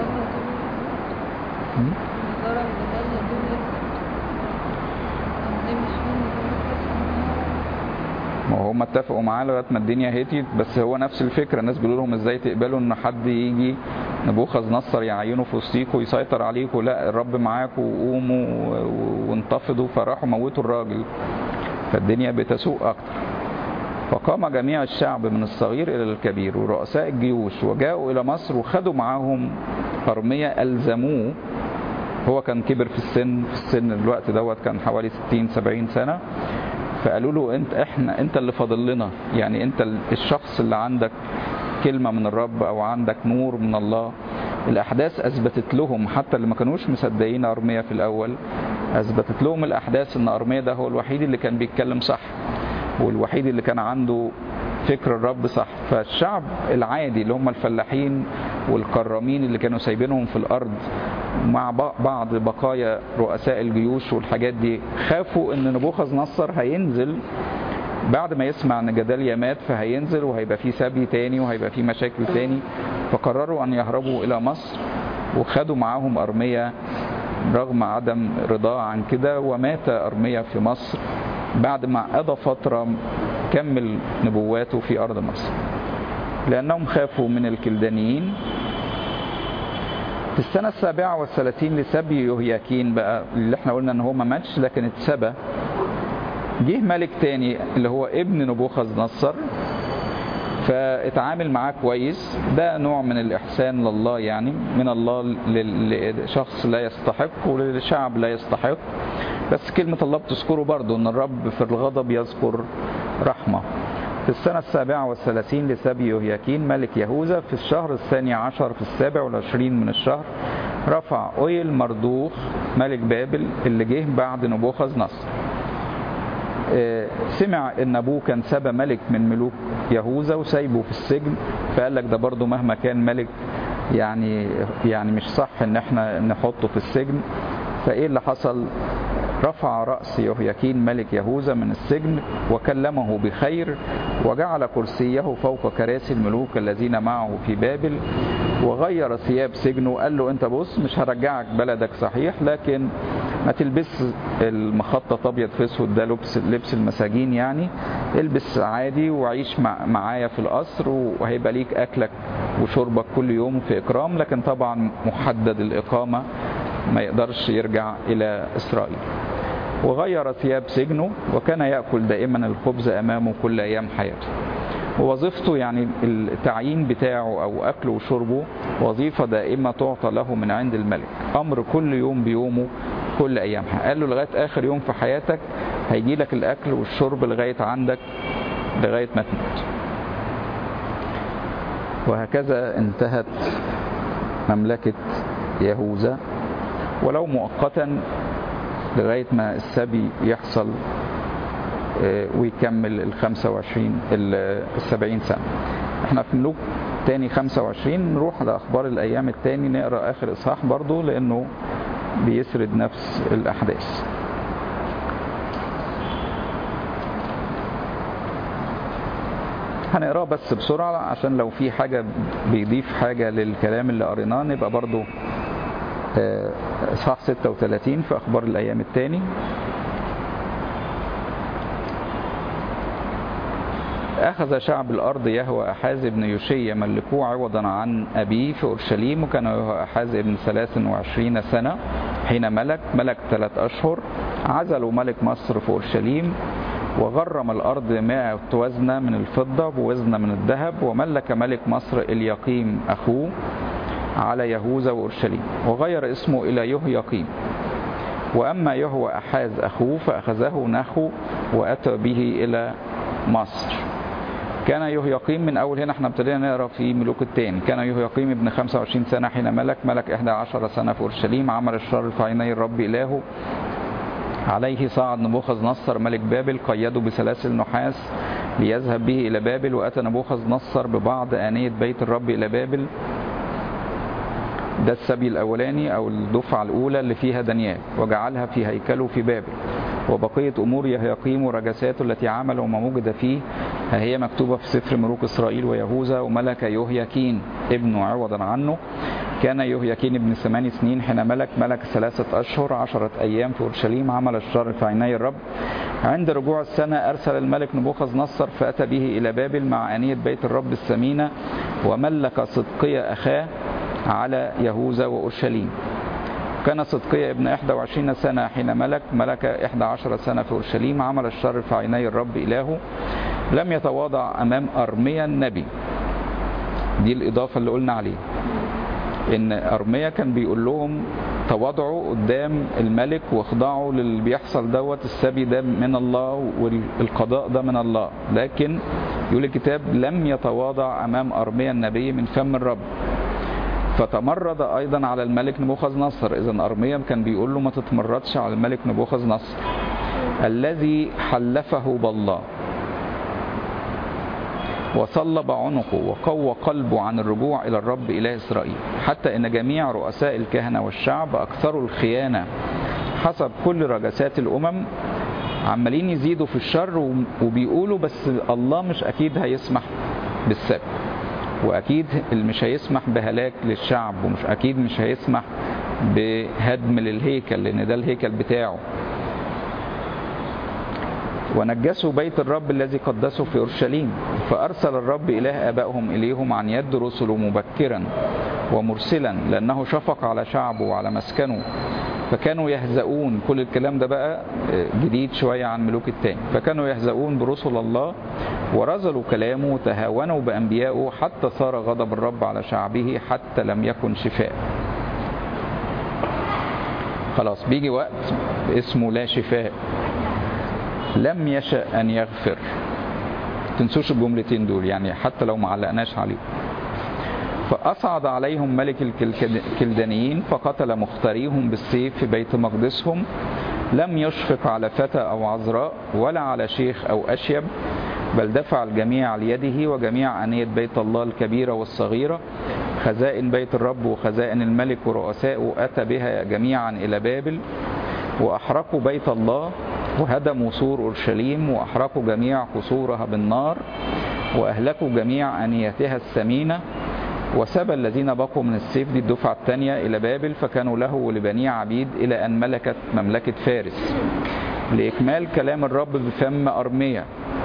ما هم اتفقوا معاه لغايه ما الدنيا هديت بس هو نفس الفكره الناس بيقولوا لهم ازاي تقبلوا ان حد يجي نبوخذ نصر يعينه في وسطيكوا ويسيطر عليكوا لا الرب معاكوا وقوموا وانتفضوا فراحوا موتوا الراجل فالدنيا بتسوء اكتر فقام جميع الشعب من الصغير الى الكبير ورؤساء الجيوش وجاءوا الى مصر وخدوا معاهم ارميا الزموه هو كان كبر في السن في السن الوقت دوت كان حوالي 60 70 سنه فقالوا له انت احنا انت اللي فاضل لنا يعني انت الشخص اللي عندك كلمه من الرب او عندك نور من الله الاحداث اثبتت لهم حتى اللي ما كانوش مصدقين ارميا في الاول اثبتت لهم الاحداث ان ارميا ده هو الوحيد اللي كان بيتكلم صح والوحيد اللي كان عنده فكر الرب صح فالشعب العادي اللي هم الفلاحين والكرامين اللي كانوا سايبينهم في الارض مع بعض بقايا رؤساء الجيوش والحاجات دي خافوا ان نبوخذ نصر هينزل بعد ما يسمع ان جداليا مات فهينزل وهيبقى في سبي تاني وهيبقى في مشاكل تاني فقرروا ان يهربوا الى مصر وخدوا معاهم ارميا رغم عدم رضاه عن كده ومات ارميا في مصر بعد ما قضى فتره كمل نبواته في ارض مصر لانهم خافوا من الكلدانيين في السنة السابعة والثلاثين لسبي يهياكين بقى اللي احنا قلنا ان هو ما ماتش لكن اتسبى جه ملك تاني اللي هو ابن نبوخذ نصر فاتعامل معاه كويس ده نوع من الإحسان لله يعني من الله لشخص لا يستحق ولشعب لا يستحق بس كلمة الله بتذكره برضه ان الرب في الغضب يذكر رحمة في السنة السابعة والثلاثين لسبي يهياكين ملك يهوذا في الشهر الثاني عشر في السابع والعشرين من الشهر رفع أويل مردوخ ملك بابل اللي جه بعد نبوخذ نصر سمع ان ابوه كان سبى ملك من ملوك يهوذا وسايبه في السجن فقال لك ده برضه مهما كان ملك يعني يعني مش صح ان احنا نحطه في السجن فايه اللي حصل رفع رأس يهوياكين ملك يهوذا من السجن وكلمه بخير وجعل كرسيه فوق كراسي الملوك الذين معه في بابل وغير ثياب سجنه وقال له انت بص مش هرجعك بلدك صحيح لكن ما تلبس المخطط ابيض في اسود ده لبس لبس المساجين يعني البس عادي وعيش مع معايا في القصر وهيبقى ليك اكلك وشربك كل يوم في اكرام لكن طبعا محدد الاقامه ما يقدرش يرجع الى اسرائيل وغير ثياب سجنه وكان ياكل دائما الخبز امامه كل ايام حياته ووظيفته يعني التعيين بتاعه او اكله وشربه وظيفه دائمه تعطى له من عند الملك امر كل يوم بيومه كل ايامها قال له لغايه اخر يوم في حياتك هيجي لك الاكل والشرب لغايه عندك لغايه ما تموت وهكذا انتهت مملكه يهوذا ولو مؤقتا لغايه ما السبي يحصل ويكمل ال 25 ال 70 سنه. احنا في ملوك تاني 25 نروح لاخبار الايام التاني نقرا اخر اصحاح برضه لانه بيسرد نفس الاحداث. هنقراه بس بسرعه عشان لو في حاجه بيضيف حاجه للكلام اللي قريناه نبقى برضه إصحاح 36 في أخبار الأيام الثاني أخذ شعب الأرض يهوى أحاز بن يوشي ملكوه عوضا عن أبيه في أورشليم وكان يهوى أحاز ابن 23 سنة حين ملك ملك ثلاث أشهر عزلوا ملك مصر في أورشليم وغرم الأرض مائة وزنة من الفضة بوزنة من الذهب وملك ملك مصر إليقيم أخوه على يهوذا وأورشليم وغير اسمه إلى يهيقيم وأما يهوى أحاز أخوه فأخذه نخو وأتى به إلى مصر كان يهيقيم من أول هنا احنا ابتدينا نقرا في ملوك التاني كان يهيقيم ابن 25 سنة حين ملك ملك 11 سنة في أورشليم عمل الشر في عيني الرب إلهه عليه صعد نبوخذ نصر ملك بابل قيده بسلاسل نحاس ليذهب به إلى بابل وأتى نبوخذ نصر ببعض آنية بيت الرب إلى بابل ده السبي الأولاني أو الدفعة الأولى اللي فيها دانيال وجعلها في هيكله في بابل وبقية أمور يهيقيم ورجساته التي عمل وما وجد فيه هي مكتوبة في سفر ملوك إسرائيل ويهوذا وملك يهياكين ابنه عوضا عنه كان يهياكين ابن ثمان سنين حين ملك ملك ثلاثة أشهر عشرة أيام في أورشليم عمل الشر في عيني الرب عند رجوع السنة أرسل الملك نبوخذ نصر فأتى به إلى بابل مع آنية بيت الرب الثمينة وملك صدقية أخاه على يهوذا وأورشليم كان صدقية ابن 21 سنة حين ملك ملك 11 سنة في أورشليم عمل الشر في عيني الرب إلهه لم يتواضع أمام أرميا النبي دي الإضافة اللي قلنا عليه إن أرميا كان بيقول لهم تواضعوا قدام الملك واخضعوا للي بيحصل دوت السبي ده من الله والقضاء ده من الله لكن يقول الكتاب لم يتواضع أمام أرميا النبي من فم الرب فتمرد ايضا على الملك نبوخذ نصر اذا ارميا كان بيقول له ما تتمردش على الملك نبوخذ نصر الذي حلفه بالله وصلب عنقه وقوى قلبه عن الرجوع الى الرب اله اسرائيل حتى ان جميع رؤساء الكهنه والشعب اكثروا الخيانه حسب كل رجسات الامم عمالين يزيدوا في الشر وبيقولوا بس الله مش اكيد هيسمح بالسبب واكيد اللي مش هيسمح بهلاك للشعب ومش اكيد مش هيسمح بهدم للهيكل لان ده الهيكل بتاعه ونجسوا بيت الرب الذي قدسه في اورشليم فارسل الرب اله ابائهم اليهم عن يد رسله مبكرا ومرسلا لانه شفق على شعبه وعلى مسكنه فكانوا يهزؤون كل الكلام ده بقى جديد شوية عن ملوك التاني فكانوا يهزؤون برسل الله ورزلوا كلامه وتهاونوا بأنبيائه حتى صار غضب الرب على شعبه حتى لم يكن شفاء خلاص بيجي وقت اسمه لا شفاء لم يشأ أن يغفر تنسوش الجملتين دول يعني حتى لو ما علقناش عليه فأصعد عليهم ملك الكلدانيين فقتل مختاريهم بالسيف في بيت مقدسهم لم يشفق على فتى أو عذراء ولا على شيخ أو أشيب بل دفع الجميع ليده وجميع أنية بيت الله الكبيرة والصغيرة خزائن بيت الرب وخزائن الملك ورؤسائه أتى بها جميعا إلى بابل وأحرقوا بيت الله وهدموا سور أورشليم وأحرقوا جميع قصورها بالنار وأهلكوا جميع أنيتها الثمينة وسبى الذين بقوا من السيف دي الدفعة الثانية إلى بابل فكانوا له ولبنيه عبيد إلى أن ملكت مملكة فارس لإكمال كلام الرب بفم أرمية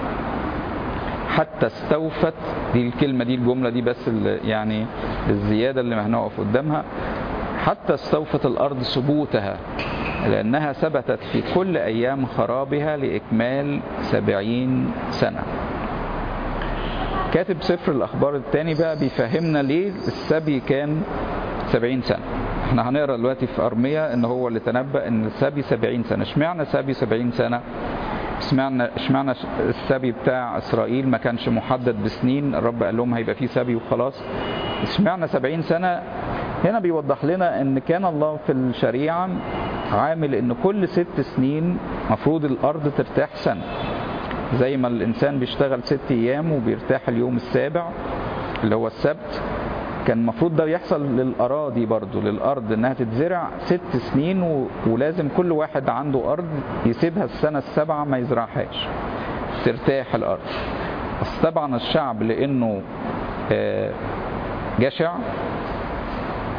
حتى استوفت دي الكلمة دي الجملة دي بس يعني الزيادة اللي هنقف قدامها حتى استوفت الأرض ثبوتها لأنها ثبتت في كل أيام خرابها لإكمال سبعين سنة كاتب سفر الأخبار الثاني بقى بيفهمنا ليه السبي كان سبعين سنة احنا هنقرا دلوقتي في أرمية ان هو اللي تنبأ ان السبي سبعين سنة اشمعنى سبي سبعين سنة اشمعنى اشمعنى السبي بتاع اسرائيل ما كانش محدد بسنين الرب قال لهم هيبقى فيه سبي وخلاص اشمعنى سبعين سنة هنا بيوضح لنا ان كان الله في الشريعة عامل ان كل ست سنين مفروض الارض ترتاح سنة زي ما الانسان بيشتغل ست ايام وبيرتاح اليوم السابع اللي هو السبت كان المفروض ده يحصل للاراضي برضو للارض انها تتزرع ست سنين و... ولازم كل واحد عنده ارض يسيبها السنه السابعه ما يزرعهاش ترتاح الارض بس طبعا الشعب لانه جشع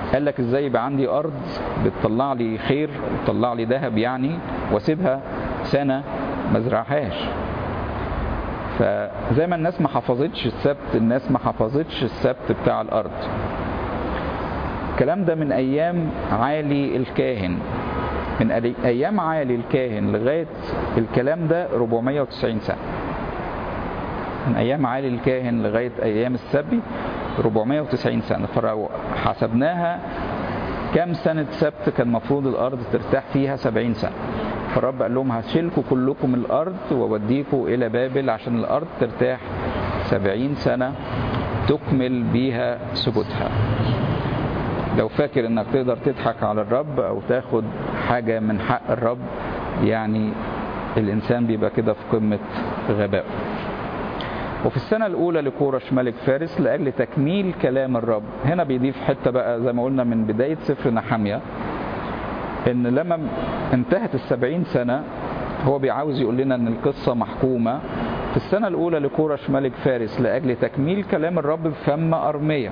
قال لك ازاي يبقى عندي ارض بتطلع لي خير بتطلع لي ذهب يعني واسيبها سنه ما ازرعهاش فزي ما الناس ما حفظتش السبت الناس ما حفظتش السبت بتاع الارض الكلام ده من ايام عالي الكاهن من ايام عالي الكاهن لغايه الكلام ده 490 سنه من ايام عالي الكاهن لغايه ايام السبي 490 سنه فلو حسبناها كام سنة سبت كان المفروض الأرض ترتاح فيها 70 سنة فالرب قال لهم هشيلكم كلكم الأرض ووديكم إلى بابل عشان الأرض ترتاح 70 سنة تكمل بيها ثبوتها لو فاكر انك تقدر تضحك على الرب او تاخد حاجة من حق الرب يعني الانسان بيبقى كده في قمة غبائه وفي السنة الأولى لكورش ملك فارس لأجل تكميل كلام الرب هنا بيضيف حتة بقى زي ما قلنا من بداية سفر نحمية إن لما انتهت السبعين سنة هو بيعاوز يقول لنا إن القصة محكومة في السنة الأولى لكورش ملك فارس لأجل تكميل كلام الرب بفم أرمية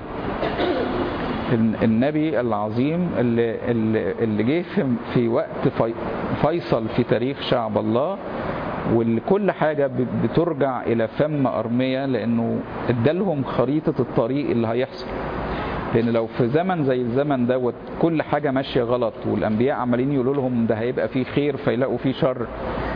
النبي العظيم اللي, اللي, اللي جه في وقت فيصل في تاريخ شعب الله واللي كل حاجة بترجع إلى فم أرمية لأنه ادالهم خريطة الطريق اللي هيحصل لأن لو في زمن زي الزمن دوت كل حاجة ماشية غلط والأنبياء عمالين يقولوا لهم ده هيبقى فيه خير فيلاقوا فيه شر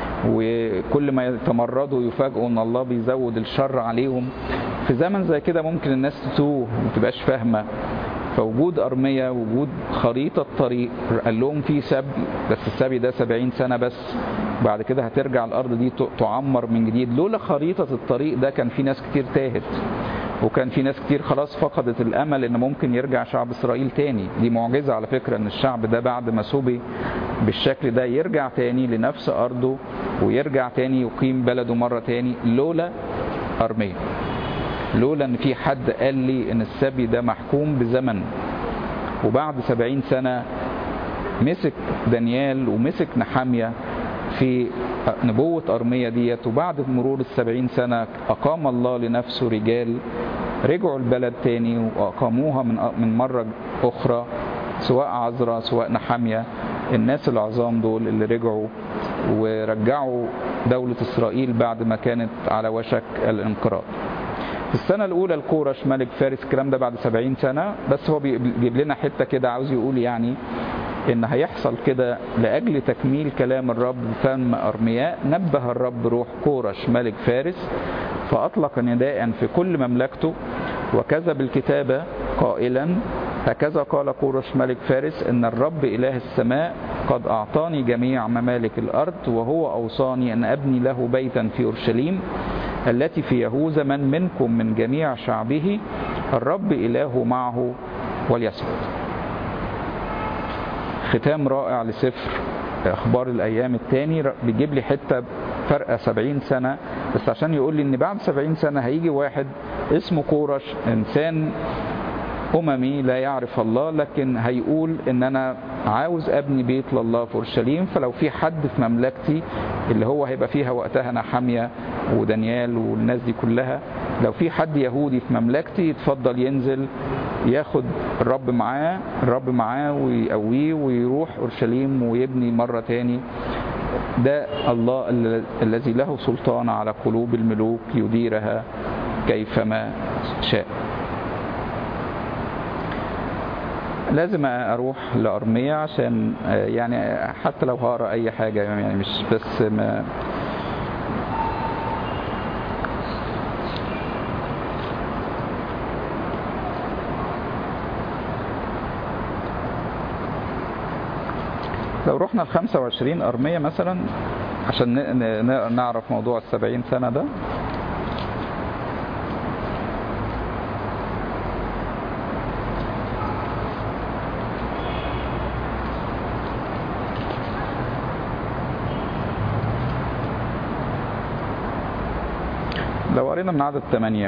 وكل ما يتمردوا يفاجئوا ان الله بيزود الشر عليهم في زمن زي كده ممكن الناس تتوه وما تبقاش فاهمه فوجود أرمية وجود خريطة طريق قال لهم في سبي بس السبي ده سبعين سنة بس بعد كده هترجع الأرض دي تعمر من جديد لولا خريطة الطريق ده كان في ناس كتير تاهت وكان في ناس كتير خلاص فقدت الأمل إن ممكن يرجع شعب إسرائيل تاني دي معجزة على فكرة إن الشعب ده بعد ما سبي بالشكل ده يرجع تاني لنفس أرضه ويرجع تاني يقيم بلده مرة تاني لولا أرمية لولا ان في حد قال لي ان السبي ده محكوم بزمن وبعد سبعين سنة مسك دانيال ومسك نحامية في نبوة أرمية ديت وبعد مرور السبعين سنة أقام الله لنفسه رجال رجعوا البلد تاني وأقاموها من من مرة أخرى سواء عذراء سواء نحامية الناس العظام دول اللي رجعوا ورجعوا دولة إسرائيل بعد ما كانت على وشك الانقراض في السنة الأولى الكورش ملك فارس الكلام ده بعد سبعين سنة بس هو بيجيب لنا حتة كده عاوز يقول يعني إن هيحصل كده لأجل تكميل كلام الرب فم أرمياء نبه الرب روح كورش ملك فارس فأطلق نداء في كل مملكته وكذب الكتابة قائلا هكذا قال كورش ملك فارس إن الرب إله السماء قد أعطاني جميع ممالك الأرض وهو أوصاني أن أبني له بيتا في أورشليم التي في يهوذا من منكم من جميع شعبه الرب إله معه وليسعد ختام رائع لسفر أخبار الأيام الثاني بيجيب لي حتة فرق سبعين سنة بس عشان يقول لي إن بعد سبعين سنة هيجي واحد اسمه كورش إنسان أممي لا يعرف الله لكن هيقول إن أنا عاوز أبني بيت لله في أورشليم فلو في حد في مملكتي اللي هو هيبقى فيها وقتها نحامية ودانيال والناس دي كلها لو في حد يهودي في مملكتي يتفضل ينزل ياخد الرب معاه الرب معاه ويقويه ويروح أورشليم ويبني مرة تاني ده الله الذي له سلطان على قلوب الملوك يديرها كيفما شاء لازم اروح لارميا عشان يعني حتى لو هقرا اي حاجه يعني مش بس ما لو رحنا ل 25 أرمية مثلا عشان نعرف موضوع السبعين سنة ده لو قرينا من عدد ثمانية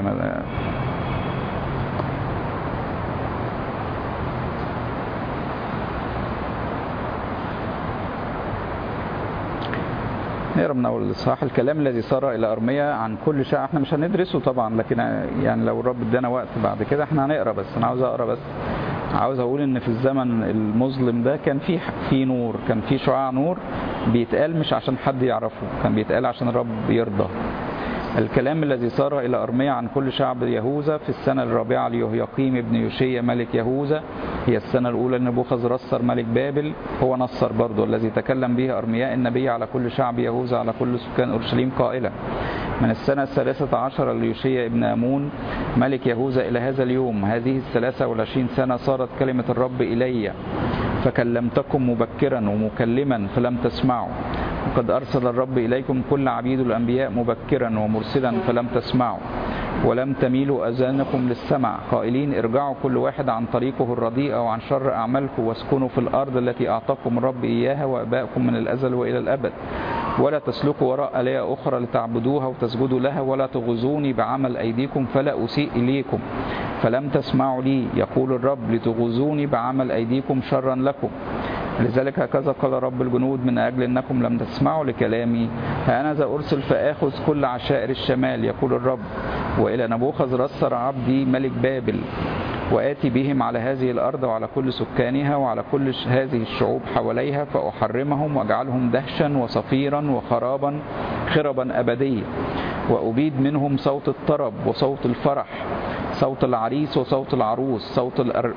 نقرا من اول الاصحاح الكلام الذي صار الى ارميا عن كل شيء احنا مش هندرسه طبعا لكن يعني لو الرب ادانا وقت بعد كده احنا هنقرا بس انا عاوز اقرا بس عاوز اقول ان في الزمن المظلم ده كان في في نور كان في شعاع نور بيتقال مش عشان حد يعرفه كان بيتقال عشان الرب يرضى الكلام الذي صار إلى أرمية عن كل شعب يهوذا في السنة الرابعة ليهيقيم ابن يوشيا ملك يهوذا هي السنة الأولى لنبوخذ رصر ملك بابل هو نصر برضه الذي تكلم به أرمياء النبي على كل شعب يهوذا على كل سكان أورشليم قائلا من السنة الثالثة عشر ليوشيا ابن أمون ملك يهوذا إلى هذا اليوم هذه الثلاثة والعشرين سنة صارت كلمة الرب إلي فكلمتكم مبكرا ومكلما فلم تسمعوا وقد أرسل الرب إليكم كل عبيد الأنبياء مبكرا ومرسلا فلم تسمعوا ولم تميلوا أذانكم للسمع قائلين ارجعوا كل واحد عن طريقه الرديئة وعن شر أعمالكم واسكنوا في الأرض التي أعطاكم الرب إياها وأبائكم من الأزل وإلى الأبد ولا تسلكوا وراء آلهة أخرى لتعبدوها وتسجدوا لها ولا تغزوني بعمل أيديكم فلا أسيء إليكم فلم تسمعوا لي يقول الرب لتغزوني بعمل أيديكم شرا لكم لذلك هكذا قال رب الجنود من أجل أنكم لم تسمعوا لكلامي هأنذا أرسل فآخذ كل عشائر الشمال يقول الرب وإلى نبوخذ رسر عبدي ملك بابل وآتي بهم على هذه الأرض وعلى كل سكانها وعلى كل هذه الشعوب حواليها فأحرمهم وأجعلهم دهشا وصفيرا وخرابا خربا أبدية وأبيد منهم صوت الطرب وصوت الفرح صوت العريس وصوت العروس صوت الأر...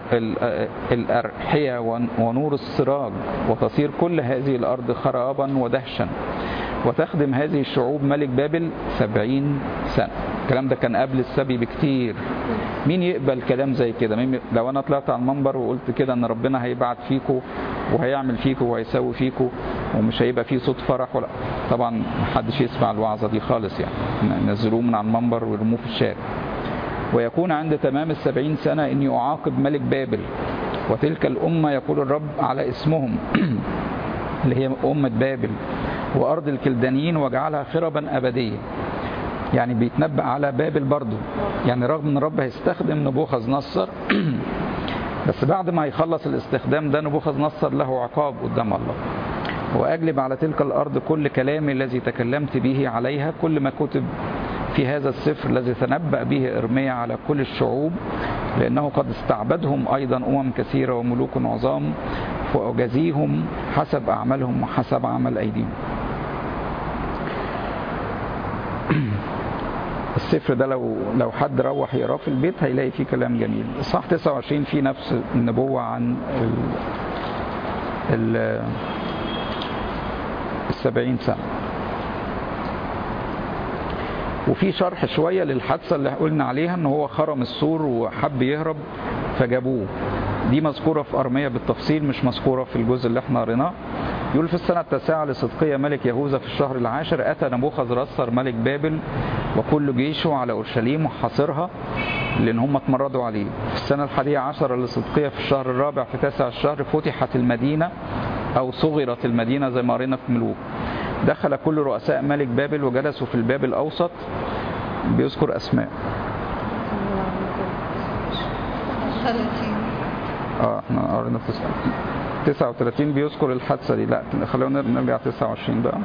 الأرحية ونور السراج وتصير كل هذه الأرض خرابا ودهشا وتخدم هذه الشعوب ملك بابل سبعين سنة الكلام ده كان قبل السبي بكتير مين يقبل كلام زي كده مين لو انا طلعت على المنبر وقلت كده ان ربنا هيبعت فيكم وهيعمل فيكم وهيسوي فيكم ومش هيبقى فيه صوت فرح ولا طبعا محدش يسمع الوعظه دي خالص يعني نزلوه من على المنبر ويرموه في الشارع ويكون عند تمام السبعين سنة إني أعاقب ملك بابل وتلك الأمة يقول الرب على اسمهم اللي هي أمة بابل وأرض الكلدانيين واجعلها خربا أبدية يعني بيتنبأ على بابل برضه يعني رغم ان الرب هيستخدم نبوخذ نصر بس بعد ما يخلص الاستخدام ده نبوخذ نصر له عقاب قدام الله وأجلب على تلك الأرض كل كلامي الذي تكلمت به عليها كل ما كتب في هذا السفر الذي تنبأ به إرميا على كل الشعوب لأنه قد استعبدهم أيضا أمم كثيرة وملوك عظام وأجازيهم حسب أعمالهم وحسب عمل أيديهم السفر ده لو لو حد روح يقراه في البيت هيلاقي فيه كلام جميل صح 29 فيه نفس النبوة عن ال ال السبعين سنة وفي شرح شوية للحادثة اللي قلنا عليها ان هو خرم السور وحب يهرب فجابوه دي مذكورة في أرمية بالتفصيل مش مذكورة في الجزء اللي احنا قريناه يقول في السنة التاسعة لصدقية ملك يهوذا في الشهر العاشر أتى نبوخذ رسر ملك بابل وكل جيشه على أورشليم وحاصرها لأن هم اتمردوا عليه في السنة الحادية عشر لصدقية في الشهر الرابع في تاسع الشهر فتحت المدينة أو صغرت المدينة زي ما قرينا في ملوك دخل كل رؤساء ملك بابل وجلسوا في الباب الأوسط بيذكر أسماء اه احنا قرينا في 39 بيذكر الحادثة دي لا خلونا نرجع 29 بقى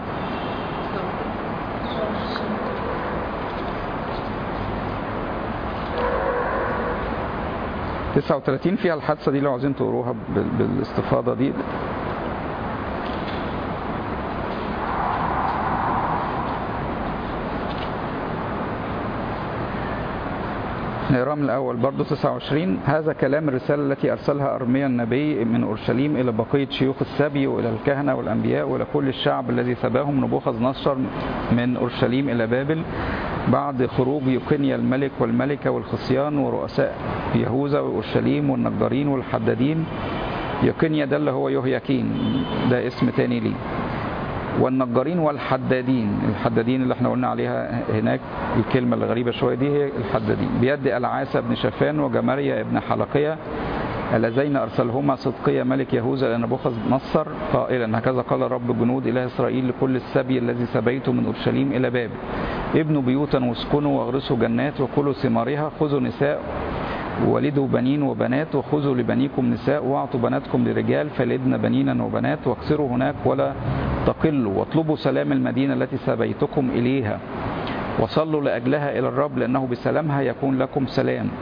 تسعة وتلاتين فيها الحادثة دي لو عايزين تقروها بالاستفاضة دي نقراه من الأول برضه 29 هذا كلام الرسالة التي أرسلها أرميا النبي من أورشليم إلى بقية شيوخ السبي وإلى الكهنة والأنبياء وإلى كل الشعب الذي سباهم نبوخذ نصر من أورشليم إلى بابل بعد خروج يقنيا الملك والملكة والخصيان ورؤساء يهوذا وأورشليم والنجارين والحدادين يقنيا ده اللي هو يهياكين ده اسم تاني ليه والنجارين والحدادين الحدادين اللي احنا قلنا عليها هناك الكلمة الغريبة شوية دي هي الحدادين بيد العاسة بن شفان وجماريا ابن حلقية اللذين أرسلهما صدقية ملك يهوذا إلى نبوخذ نصر قائلا هكذا قال رب جنود إله إسرائيل لكل السبي الذي سبيته من أورشليم إلى بابل ابنوا بيوتا واسكنوا واغرسوا جنات وكلوا ثمارها خذوا نساء ولدوا بنين وبنات وخذوا لبنيكم نساء واعطوا بناتكم لرجال فلدن بنينا وبنات واكسروا هناك ولا تقلوا واطلبوا سلام المدينة التي سبيتكم إليها وصلوا لأجلها إلى الرب لأنه بسلامها يكون لكم سلام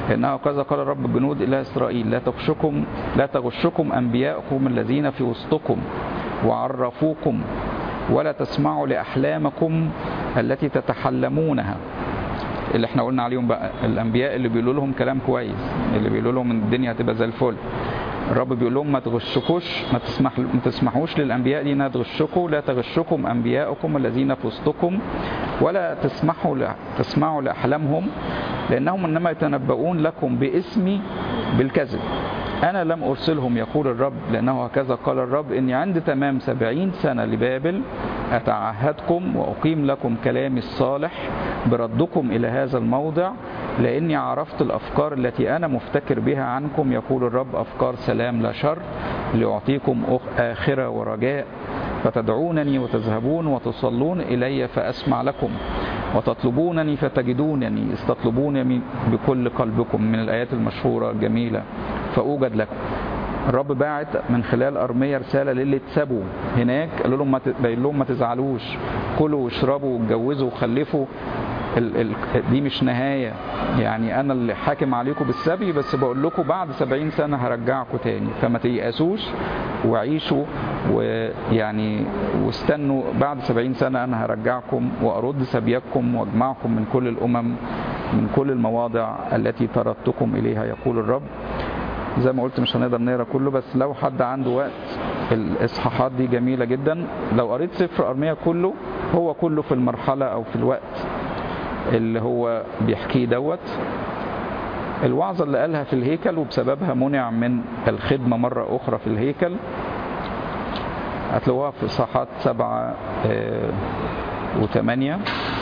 إنه كذا قال رب الجنود إلى إسرائيل لا تغشكم لا تغشكم أنبياءكم الذين في وسطكم وعرفوكم ولا تسمعوا لأحلامكم التي تتحلمونها اللي احنا قلنا عليهم بقى الأنبياء اللي بيقولوا لهم كلام كويس اللي بيقولوا لهم إن الدنيا هتبقى زي الفل الرب بيقول لهم ما تغشكوش ما تسمح ما تسمحوش للانبياء دي انها تغشكوا لا تغشكم انبياءكم الذين في وسطكم ولا تسمحوا ل... تسمعوا لاحلامهم لانهم انما يتنبؤون لكم باسمي بالكذب أنا لم أرسلهم يقول الرب لأنه هكذا قال الرب إني عند تمام سبعين سنة لبابل أتعهدكم وأقيم لكم كلامي الصالح بردكم إلى هذا الموضع لأني عرفت الأفكار التي أنا مفتكر بها عنكم يقول الرب أفكار سلام لا شر لأعطيكم آخرة ورجاء فتدعونني وتذهبون وتصلون إلي فأسمع لكم وتطلبونني فتجدونني استطلبونني بكل قلبكم من الآيات المشهورة الجميلة فأوجد لكم الرب باعت من خلال أرمية رسالة للي اتسابوا هناك قالوا لهم ما بين لهم ما تزعلوش كلوا واشربوا واتجوزوا وخلفوا ال ال دي مش نهاية يعني أنا اللي حاكم عليكم بالسبي بس بقول لكم بعد سبعين سنة هرجعكم تاني فما تيأسوش وعيشوا ويعني واستنوا بعد سبعين سنة أنا هرجعكم وأرد سبيكم وأجمعكم من كل الأمم من كل المواضع التي طردتكم إليها يقول الرب زي ما قلت مش هنقدر نقرا كله بس لو حد عنده وقت الاصحاحات دي جميله جدا لو قريت سفر ارميا كله هو كله في المرحله او في الوقت اللي هو بيحكيه دوت الوعظة اللي قالها في الهيكل وبسببها منع من الخدمة مرة أخرى في الهيكل هتلاقوها في صحات سبعة وثمانية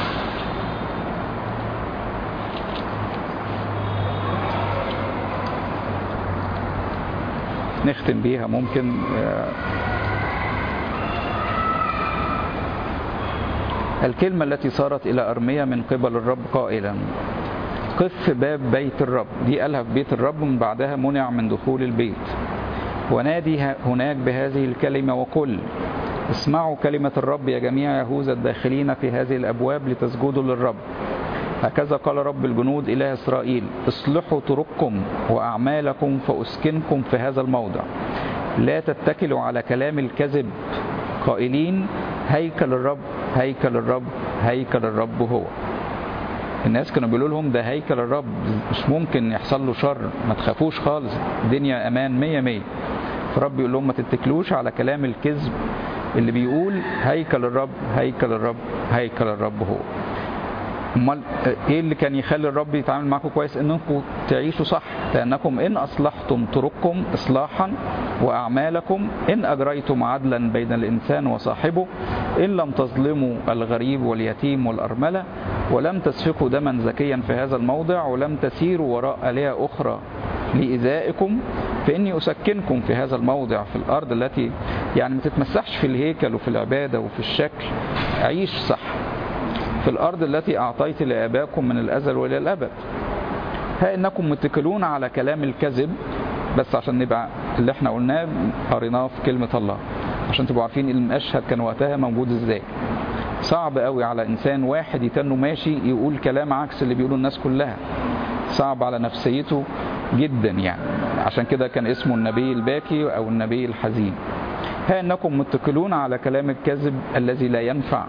نختم بيها ممكن الكلمة التي صارت إلى أرميا من قبل الرب قائلا قف باب بيت الرب دي قالها في بيت الرب من بعدها منع من دخول البيت ونادي هناك بهذه الكلمة وقل اسمعوا كلمة الرب يا جميع يهوذا الداخلين في هذه الأبواب لتسجدوا للرب هكذا قال رب الجنود إله إسرائيل اصلحوا طرقكم وأعمالكم فأسكنكم في هذا الموضع لا تتكلوا على كلام الكذب قائلين هيكل الرب هيكل الرب هيكل الرب هو الناس كانوا بيقولوا لهم ده هيكل الرب مش ممكن يحصل له شر ما تخافوش خالص الدنيا امان مية مية فرب يقول لهم ما تتكلوش على كلام الكذب اللي بيقول هيكل الرب هيكل الرب هيكل الرب هو امال ايه اللي كان يخلي الرب يتعامل معاكم كويس انكم تعيشوا صح لانكم ان اصلحتم طرقكم اصلاحا واعمالكم ان اجريتم عدلا بين الانسان وصاحبه ان لم تظلموا الغريب واليتيم والارمله ولم تسفكوا دما زكيا في هذا الموضع ولم تسيروا وراء الهه اخرى لإيذائكم فإني أسكنكم في هذا الموضع في الأرض التي يعني ما تتمسحش في الهيكل وفي العبادة وفي الشكل عيش صح في الأرض التي أعطيت لآبائكم من الأزل وإلى الأبد ها إنكم متكلون على كلام الكذب بس عشان نبقى اللي احنا قلناه قريناه في كلمة الله عشان تبقوا عارفين المشهد كان وقتها موجود ازاي صعب قوي على انسان واحد يتنه ماشي يقول كلام عكس اللي بيقوله الناس كلها صعب على نفسيته جدا يعني عشان كده كان اسمه النبي الباكي او النبي الحزين ها انكم متكلون على كلام الكذب الذي لا ينفع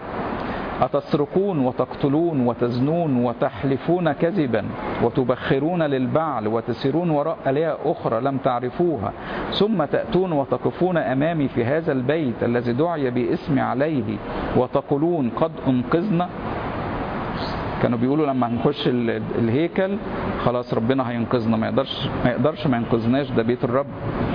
أتسرقون وتقتلون وتزنون وتحلفون كذبا وتبخرون للبعل وتسيرون وراء آلهة أخرى لم تعرفوها ثم تأتون وتقفون أمامي في هذا البيت الذي دعي باسمي عليه وتقولون قد أنقذنا كانوا بيقولوا لما هنخش الهيكل خلاص ربنا هينقذنا ما يقدرش ما يقدرش ما ينقذناش ده بيت الرب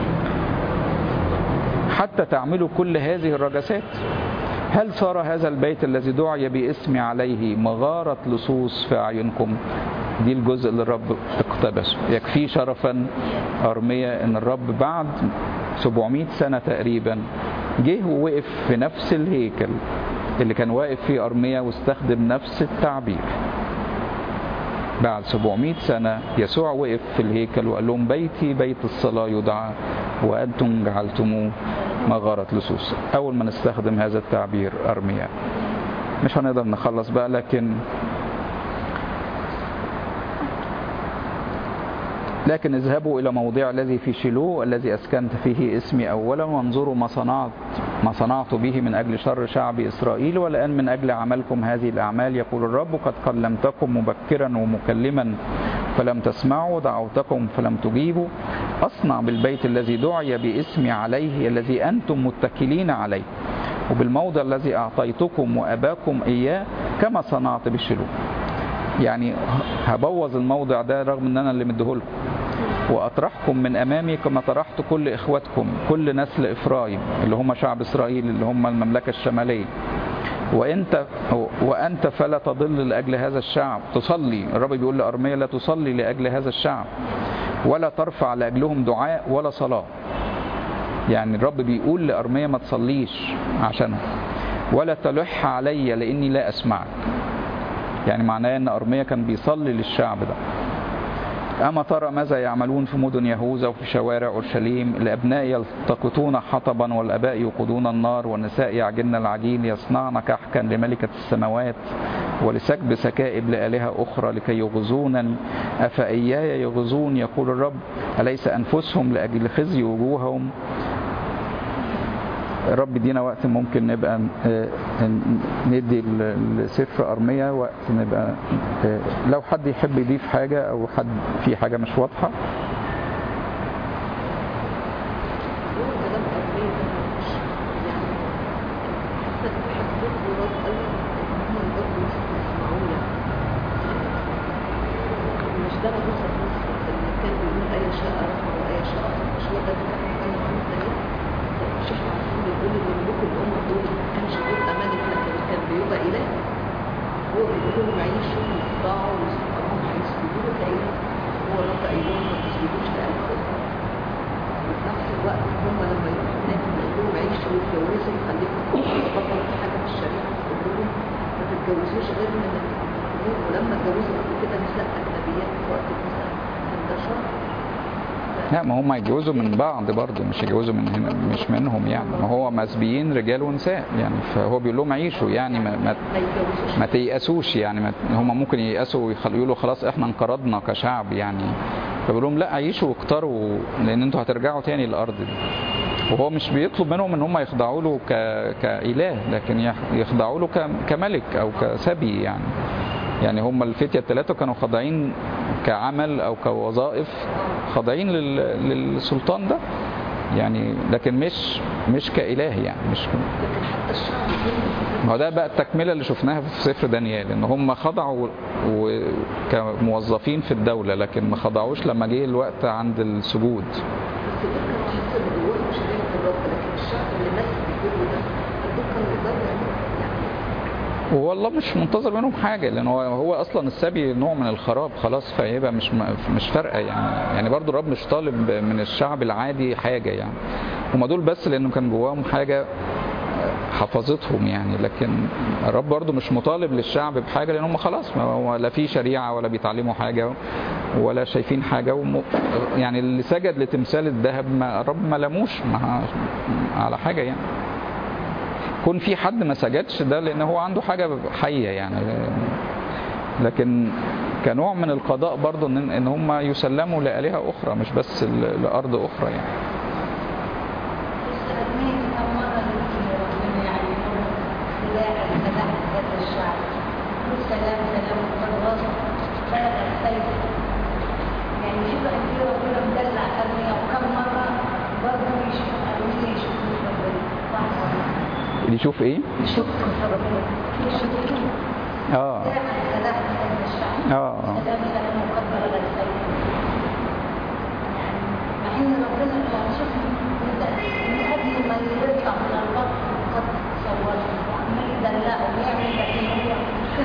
حتى تعملوا كل هذه الرجسات هل صار هذا البيت الذي دعي باسمي عليه مغارة لصوص في أعينكم دي الجزء اللي الرب اقتبسه يكفي شرفا أرمية أن الرب بعد 700 سنة تقريبا جه ووقف في نفس الهيكل اللي كان واقف فيه أرمية واستخدم نفس التعبير بعد 700 سنة يسوع وقف في الهيكل وقال لهم بيتي بيت الصلاة يدعى وأنتم جعلتموه مغارة لصوص أول ما نستخدم هذا التعبير أرميا مش هنقدر نخلص بقى لكن لكن اذهبوا إلى موضع الذي في شيلوه الذي أسكنت فيه اسمي أولا وانظروا ما صنعت ما صنعت به من أجل شر شعب إسرائيل والآن من أجل عملكم هذه الأعمال يقول الرب قد كلمتكم مبكرا ومكلما فلم تسمعوا دعوتكم فلم تجيبوا أصنع بالبيت الذي دعي باسمي عليه الذي أنتم متكلين عليه وبالموضع الذي أعطيتكم وأباكم إياه كما صنعت بشيلوه يعني هبوظ الموضع ده رغم ان انا اللي مديهولكم واطرحكم من امامي كما طرحت كل اخواتكم كل نسل افرايم اللي هم شعب اسرائيل اللي هم المملكه الشماليه وانت وانت فلا تضل لاجل هذا الشعب تصلي الرب بيقول لارميا لا تصلي لاجل هذا الشعب ولا ترفع لاجلهم دعاء ولا صلاه يعني الرب بيقول لارميا ما تصليش عشانهم ولا تلح علي لاني لا اسمعك يعني معناه ان ارميا كان بيصلي للشعب ده أما ترى ماذا يعملون في مدن يهوذا وفي شوارع أورشليم الأبناء يلتقطون حطبا والآباء يوقدون النار والنساء يعجن العجين يصنعن كحكا لملكة السماوات ولسكب سكائب لآلهة أخرى لكي يغزونني أفإياي يغزون يقول الرب أليس أنفسهم لأجل خزي وجوههم رب يدينا وقت ممكن نبقى ندي لسفر أرمية وقت نبقى لو حد يحب يضيف حاجة أو حد في حاجة مش واضحة لا ما هم يتجوزوا من بعض برضه مش يتجوزوا من هنا مش منهم يعني ما هو مسبيين رجال ونساء يعني فهو بيقول لهم عيشوا يعني ما ما, ما تيأسوش يعني ما هم ممكن ييأسوا ويقولوا خلاص احنا انقرضنا كشعب يعني فبيقول لهم لا عيشوا واختاروا لان انتوا هترجعوا تاني الارض دي وهو مش بيطلب منهم ان هم يخضعوا له ك... كاله لكن يخضعوا له ك... كملك او كسبي يعني يعني هم الفتية الثلاثة كانوا خاضعين كعمل أو كوظائف خاضعين لل... للسلطان ده يعني لكن مش مش كإله يعني مش ما هو ده بقى التكملة اللي شفناها في سفر دانيال ان هم خضعوا و... كموظفين في الدولة لكن ما خضعوش لما جه الوقت عند السجود والله مش منتظر منهم حاجة لأن هو هو أصلا السبي نوع من الخراب خلاص فيبقى مش مش فارقة يعني يعني برضو الرب مش طالب من الشعب العادي حاجة يعني هما دول بس لأنه كان جواهم حاجة حفظتهم يعني لكن الرب برضو مش مطالب للشعب بحاجة لأن هم خلاص ما هو لا في شريعة ولا بيتعلموا حاجة ولا شايفين حاجة وم... يعني اللي سجد لتمثال الذهب ما الرب ما لموش على حاجة يعني كون في حد ما سجدش ده لان هو عنده حاجه حيه يعني لكن كنوع من القضاء برضه ان ان هم يسلموا لالهه اخرى مش بس لارض اخرى يعني سلام سلام وخلاص بلغ السيف يعني شوف قد ايه ربنا مدلع ارميا وكم مره برضه يشوف ارميا يشوف ربنا صح يشوف ايه؟ يشوف ربنا يشوف اه سلام سلام الشعب اه سلام سلام وقد بلغ السيف مع ان ربنا يعني شوف من قبل ما يرجع من الارض قد صوره وعمال يدلعه ويعمل لكن هو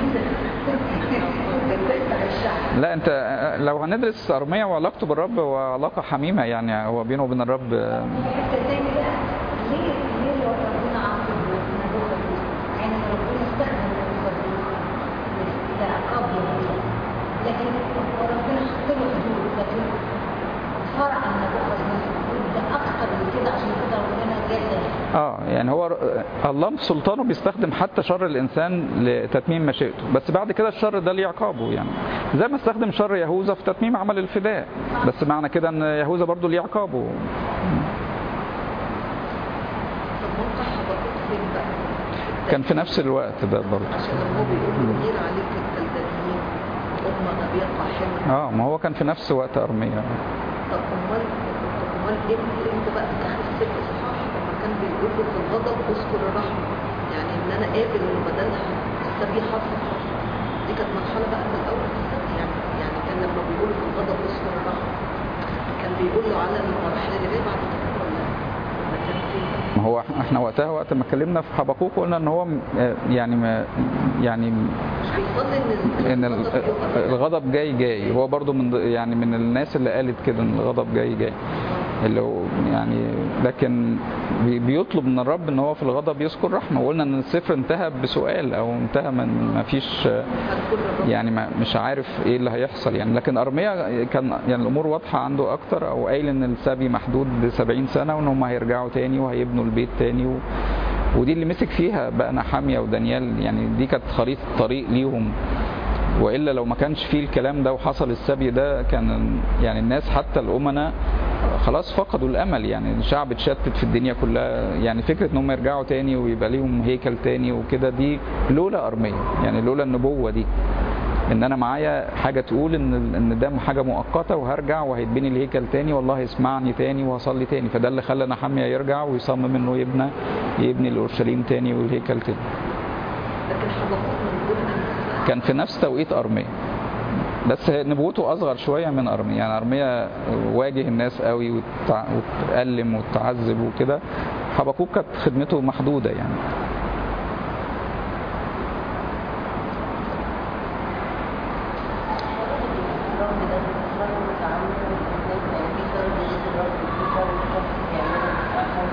لا انت لو هندرس ارميا وعلاقته بالرب وعلاقه حميمه يعني هو بينه وبين الرب حتى تاني بقى ليه ليه ربنا عاقب نبوخذ يعني ربنا استخدم نبوخذ لعقاب يهوذا لكن ربنا حط له حدود لكن فرع نبوخذ ده اكتر من كده عشان كده ربنا جازى اه يعني هو ر- الله في سلطانه بيستخدم حتى شر الانسان لتتميم مشيئته بس بعد كده الشر ده ليه عقابه يعني زي ما استخدم شر يهوذا في تتميم عمل الفداء بس معنى كده ان يهوذا برضو ليه عقابه طب موقع حبقوق فين بقى؟ كان في نفس الوقت ده برضو عشان لما هو بيقول غير عليك الكلدانيين هم نبيق حلم اه ما هو كان في نفس وقت ارميا طب امال طب امال امتى امتى بقى في اخر ست اصحاح لما كان بيقول له في الغضب اذكر الرحمه يعني ان انا قابل انه بدلها السبي حصل دي كانت مرحله بقى في الاول في السبي يعني يعني كان لما بيقول له في الغضب اذكر الرحمه كان بيقول له على المراحل اللي جايه بعد كده ولا ولا كان فين بقى؟ ما هو احنا وقتها وقت ما اتكلمنا في حبقوق قلنا ان هو م- آه يعني ما يعني مش بيصلي ان ان ال- الغضب يقف. الغضب جاي جاي هو برضو من ض- يعني من الناس اللي قالت كده ان الغضب جاي جاي اللي هو يعني لكن بي- بيطلب من الرب ان هو في الغضب يذكر رحمه وقلنا ان السفر انتهى بسؤال او انتهى من ما فيش هتكون الرب يعني ما مش عارف ايه اللي هيحصل يعني لكن ارميا كان يعني الامور واضحه عنده اكتر او قايل ان السبي محدود ب 70 سنه وان هم هيرجعوا تاني وهيبنوا البيت تاني و... ودي اللي مسك فيها بقى نحاميه ودانيال يعني دي كانت خريطه طريق ليهم والا لو ما كانش فيه الكلام ده وحصل السبي ده كان يعني الناس حتى الامناء خلاص فقدوا الامل يعني الشعب اتشتت في الدنيا كلها يعني فكره ان هم يرجعوا تاني ويبقى ليهم هيكل تاني وكده دي لولا ارميه يعني لولا النبوه دي ان انا معايا حاجه تقول ان ان ده حاجه مؤقته وهرجع وهيتبني الهيكل تاني والله يسمعني تاني وهصلي تاني فده اللي خلى نحمية يرجع ويصمم انه يبنى يبني الاورشليم تاني والهيكل تاني لكن حبقوق موجود امتى بقى؟ كان في نفس توقيت ارميا بس نبوته اصغر شويه من ارميا يعني ارميا واجه الناس قوي وتع- وتألم وتعذب وكده حبقوق كانت خدمته محدوده يعني الرب ده الرب متعامل ازاي يعني في شر بيجي الرب في شر الشخص بيعمله عشان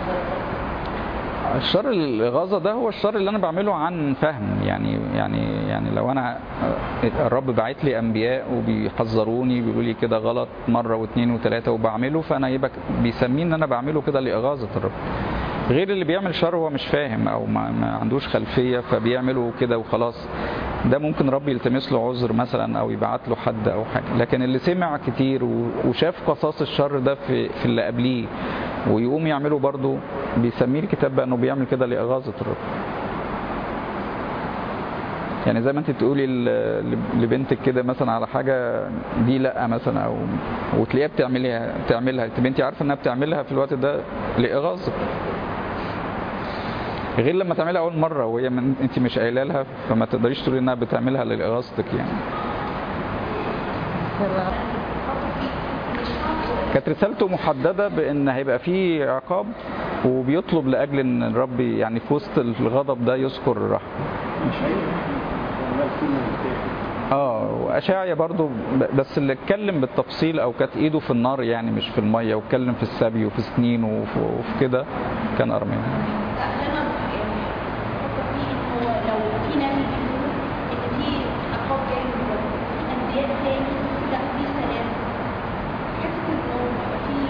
يخفف الشر الغاظة ده هو الشر اللي انا بعمله عن فهم يعني يعني يعني لو انا الرب باعت لي انبياء وبيحذروني بيقولوا لي كده غلط مره واثنين وثلاثه وبعمله فانا يبقى بيسميه ان انا بعمله كده لاغاظه الرب غير اللي بيعمل شر هو مش فاهم او ما, ما عندوش خلفيه فبيعمله كده وخلاص ده ممكن رب يلتمس له عذر مثلا او يبعت له حد او حاجه لكن اللي سمع كتير و- وشاف قصاص الشر ده في في اللي قبليه ويقوم يعمله برضه بيسميه الكتاب بقى انه بيعمل كده لاغاظه الرب يعني زي ما انت تقولي ل- لبنتك كده مثلا على حاجه دي لا مثلا او وتلاقيها بتعملها بتعملها تبقى انت عارفه انها بتعملها في الوقت ده لاغاظه غير لما تعملها اول مره وهي من انت مش قايله لها فما تقدريش تقولي انها بتعملها لاغاظتك يعني كانت رسالته محدده بان هيبقى في عقاب وبيطلب لاجل ان الرب يعني في وسط الغضب ده يذكر الرحمه مش هيبقى شغال فيه مرتاح اه واشعيا برضو ب- بس اللي اتكلم بالتفصيل او كانت ايده في النار يعني مش في الميه واتكلم في السبي وفي سنين وفي, وفي كده كان ارميا انا يعني بفكر فيه ان هو لو في ناس بيقولوا ان في عقاب جاي من ربنا انبياء تاني لا في سلام حته انه يبقى في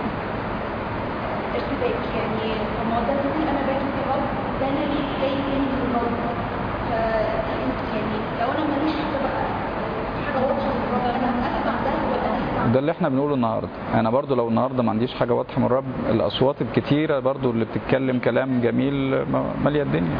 ارتباك يعني طب ما هو ده بيقول انا باجي في غلط ده انا ليه جاي تاني في الغلط ف يعني لو انا ماليش حاجه بقى حاجه واضحه من ربنا انا اسمع ده ولا اسمع ده اللي احنا بنقوله النهارده انا برضو لو النهارده ما عنديش حاجه واضحه من الرب الاصوات الكتيره برضو اللي بتتكلم كلام جميل م- ماليه الدنيا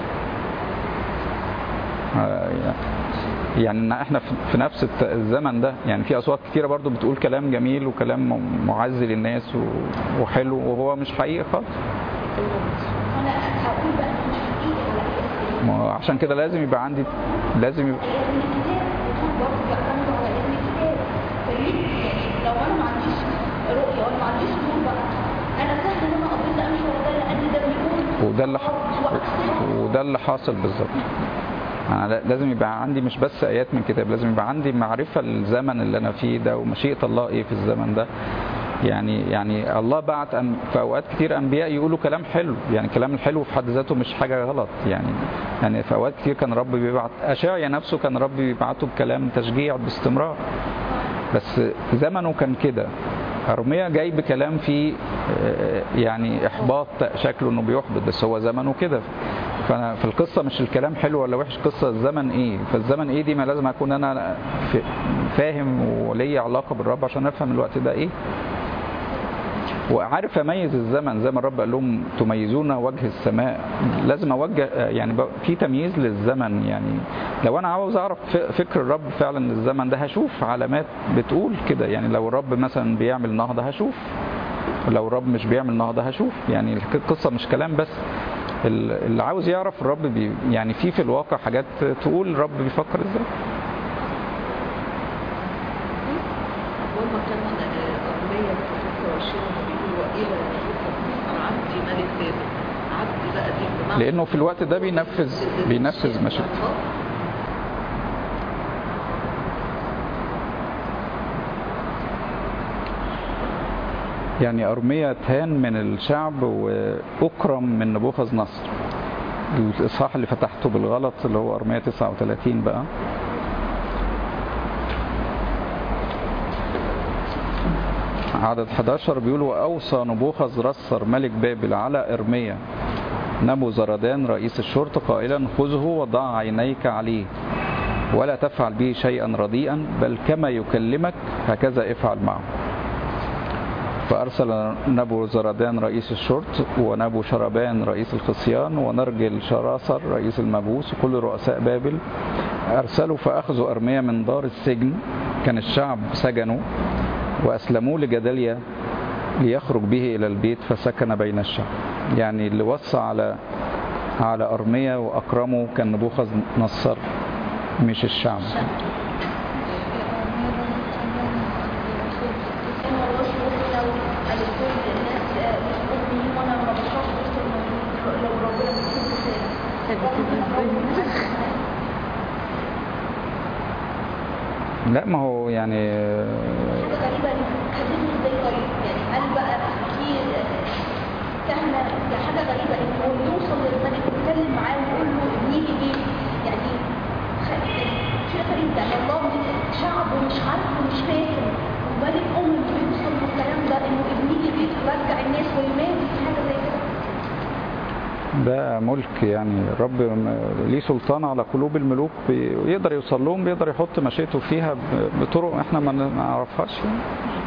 آه، يعني ان احنا في- في نفس الت- الزمن ده يعني في اصوات كتيره برضو بتقول كلام جميل وكلام م- معزي للناس و- وحلو وهو مش حقيقي خالص انا اقول بقى إنه مش حقيقي ولا ايه ما هو عشان كده لازم يبقى عندي لازم يبقى لازم الكتاب المفروض برضه بيعتمدوا على لازم الكتاب فليه يعني لو انا ما عنديش رؤيه وانا ما عنديش نور بقى انا سهل ان انا اضل امشي ورا ده لان ده بيقول وده اللي ح... وده اللي حاصل بالظبط انا لا- لازم يبقى عندي مش بس ايات من كتاب لازم يبقى عندي معرفه الزمن اللي انا فيه ده ومشيئه الله ايه في الزمن ده يعني يعني الله بعت أم في اوقات كتير انبياء يقولوا كلام حلو يعني الكلام الحلو في حد ذاته مش حاجه غلط يعني يعني في اوقات كتير كان رب بيبعت اشعيا نفسه كان رب بيبعته بكلام تشجيع باستمرار بس زمنه كان كده ارميا جاي بكلام فيه آه، يعني احباط شكله انه بيحبط بس هو زمنه كده فانا في القصه مش الكلام حلو ولا وحش قصه الزمن ايه فالزمن ايه دي ما لازم اكون انا ف- فاهم ولي علاقه بالرب عشان افهم الوقت ده ايه وعارف اميز الزمن زي ما الرب قال لهم تميزون وجه السماء لازم اوجه يعني ب- في تمييز للزمن يعني لو انا عاوز اعرف ف- فكر الرب فعلا للزمن ده هشوف علامات بتقول كده يعني لو الرب مثلا بيعمل نهضه هشوف لو الرب مش بيعمل نهضه هشوف يعني الك- القصه مش كلام بس ال- اللي عاوز يعرف الرب بي يعني في في الواقع حاجات تقول الرب بيفكر ازاي لما كان أرمية في 26 بيقول وإلى أنا عبدي ملك بابل عبدي بقى دي بمعنى لانه في الوقت ده بينفذ بينفذ مشاكل يعني أرمية تهان من الشعب وأكرم من نبوخذ نصر الإصحاح اللي فتحته بالغلط اللي هو أرمية 39 بقى عدد 11 بيقول وأوصى نبوخذ رسر ملك بابل على إرميا نبو زردان رئيس الشرطة قائلا خذه وضع عينيك عليه ولا تفعل به شيئا رديئا بل كما يكلمك هكذا افعل معه فأرسل نبو زردان رئيس الشرط ونبو شربان رئيس الخصيان ونرجل شراصر رئيس المبوس وكل رؤساء بابل أرسلوا فأخذوا أرميا من دار السجن كان الشعب سجنوا وأسلموه لجدليا ليخرج به إلى البيت فسكن بين الشعب يعني اللي وصى على على أرميا وأكرمه كان نبوخذ نصر مش الشعب كان والله شوف لو قالوا كل الناس آه، مش مؤمنين وانا ما بشربش بس المؤمنين لو ربنا بيكون رسالة لا ما هو يعني حاجة غريبة هتبني ازاي طيب يعني هل بقى في كهنة يعني حاجة غريبة ان هو يوصل للملك ويتكلم معاه ويقول له ابني لي بيت يعني خ- شيء غريب يعني الله من شعب ومش عارف ومش فاهم وملك أمم بيوصل للكلام ده انه ابني لي بيت ويرجع الناس ويمارس حاجة زي كده ده ملك يعني الرب م- ليه سلطان على قلوب الملوك بي- يقدر يوصل لهم بيقدر يحط مشيئته فيها ب- بطرق احنا ما نعرفهاش يعني.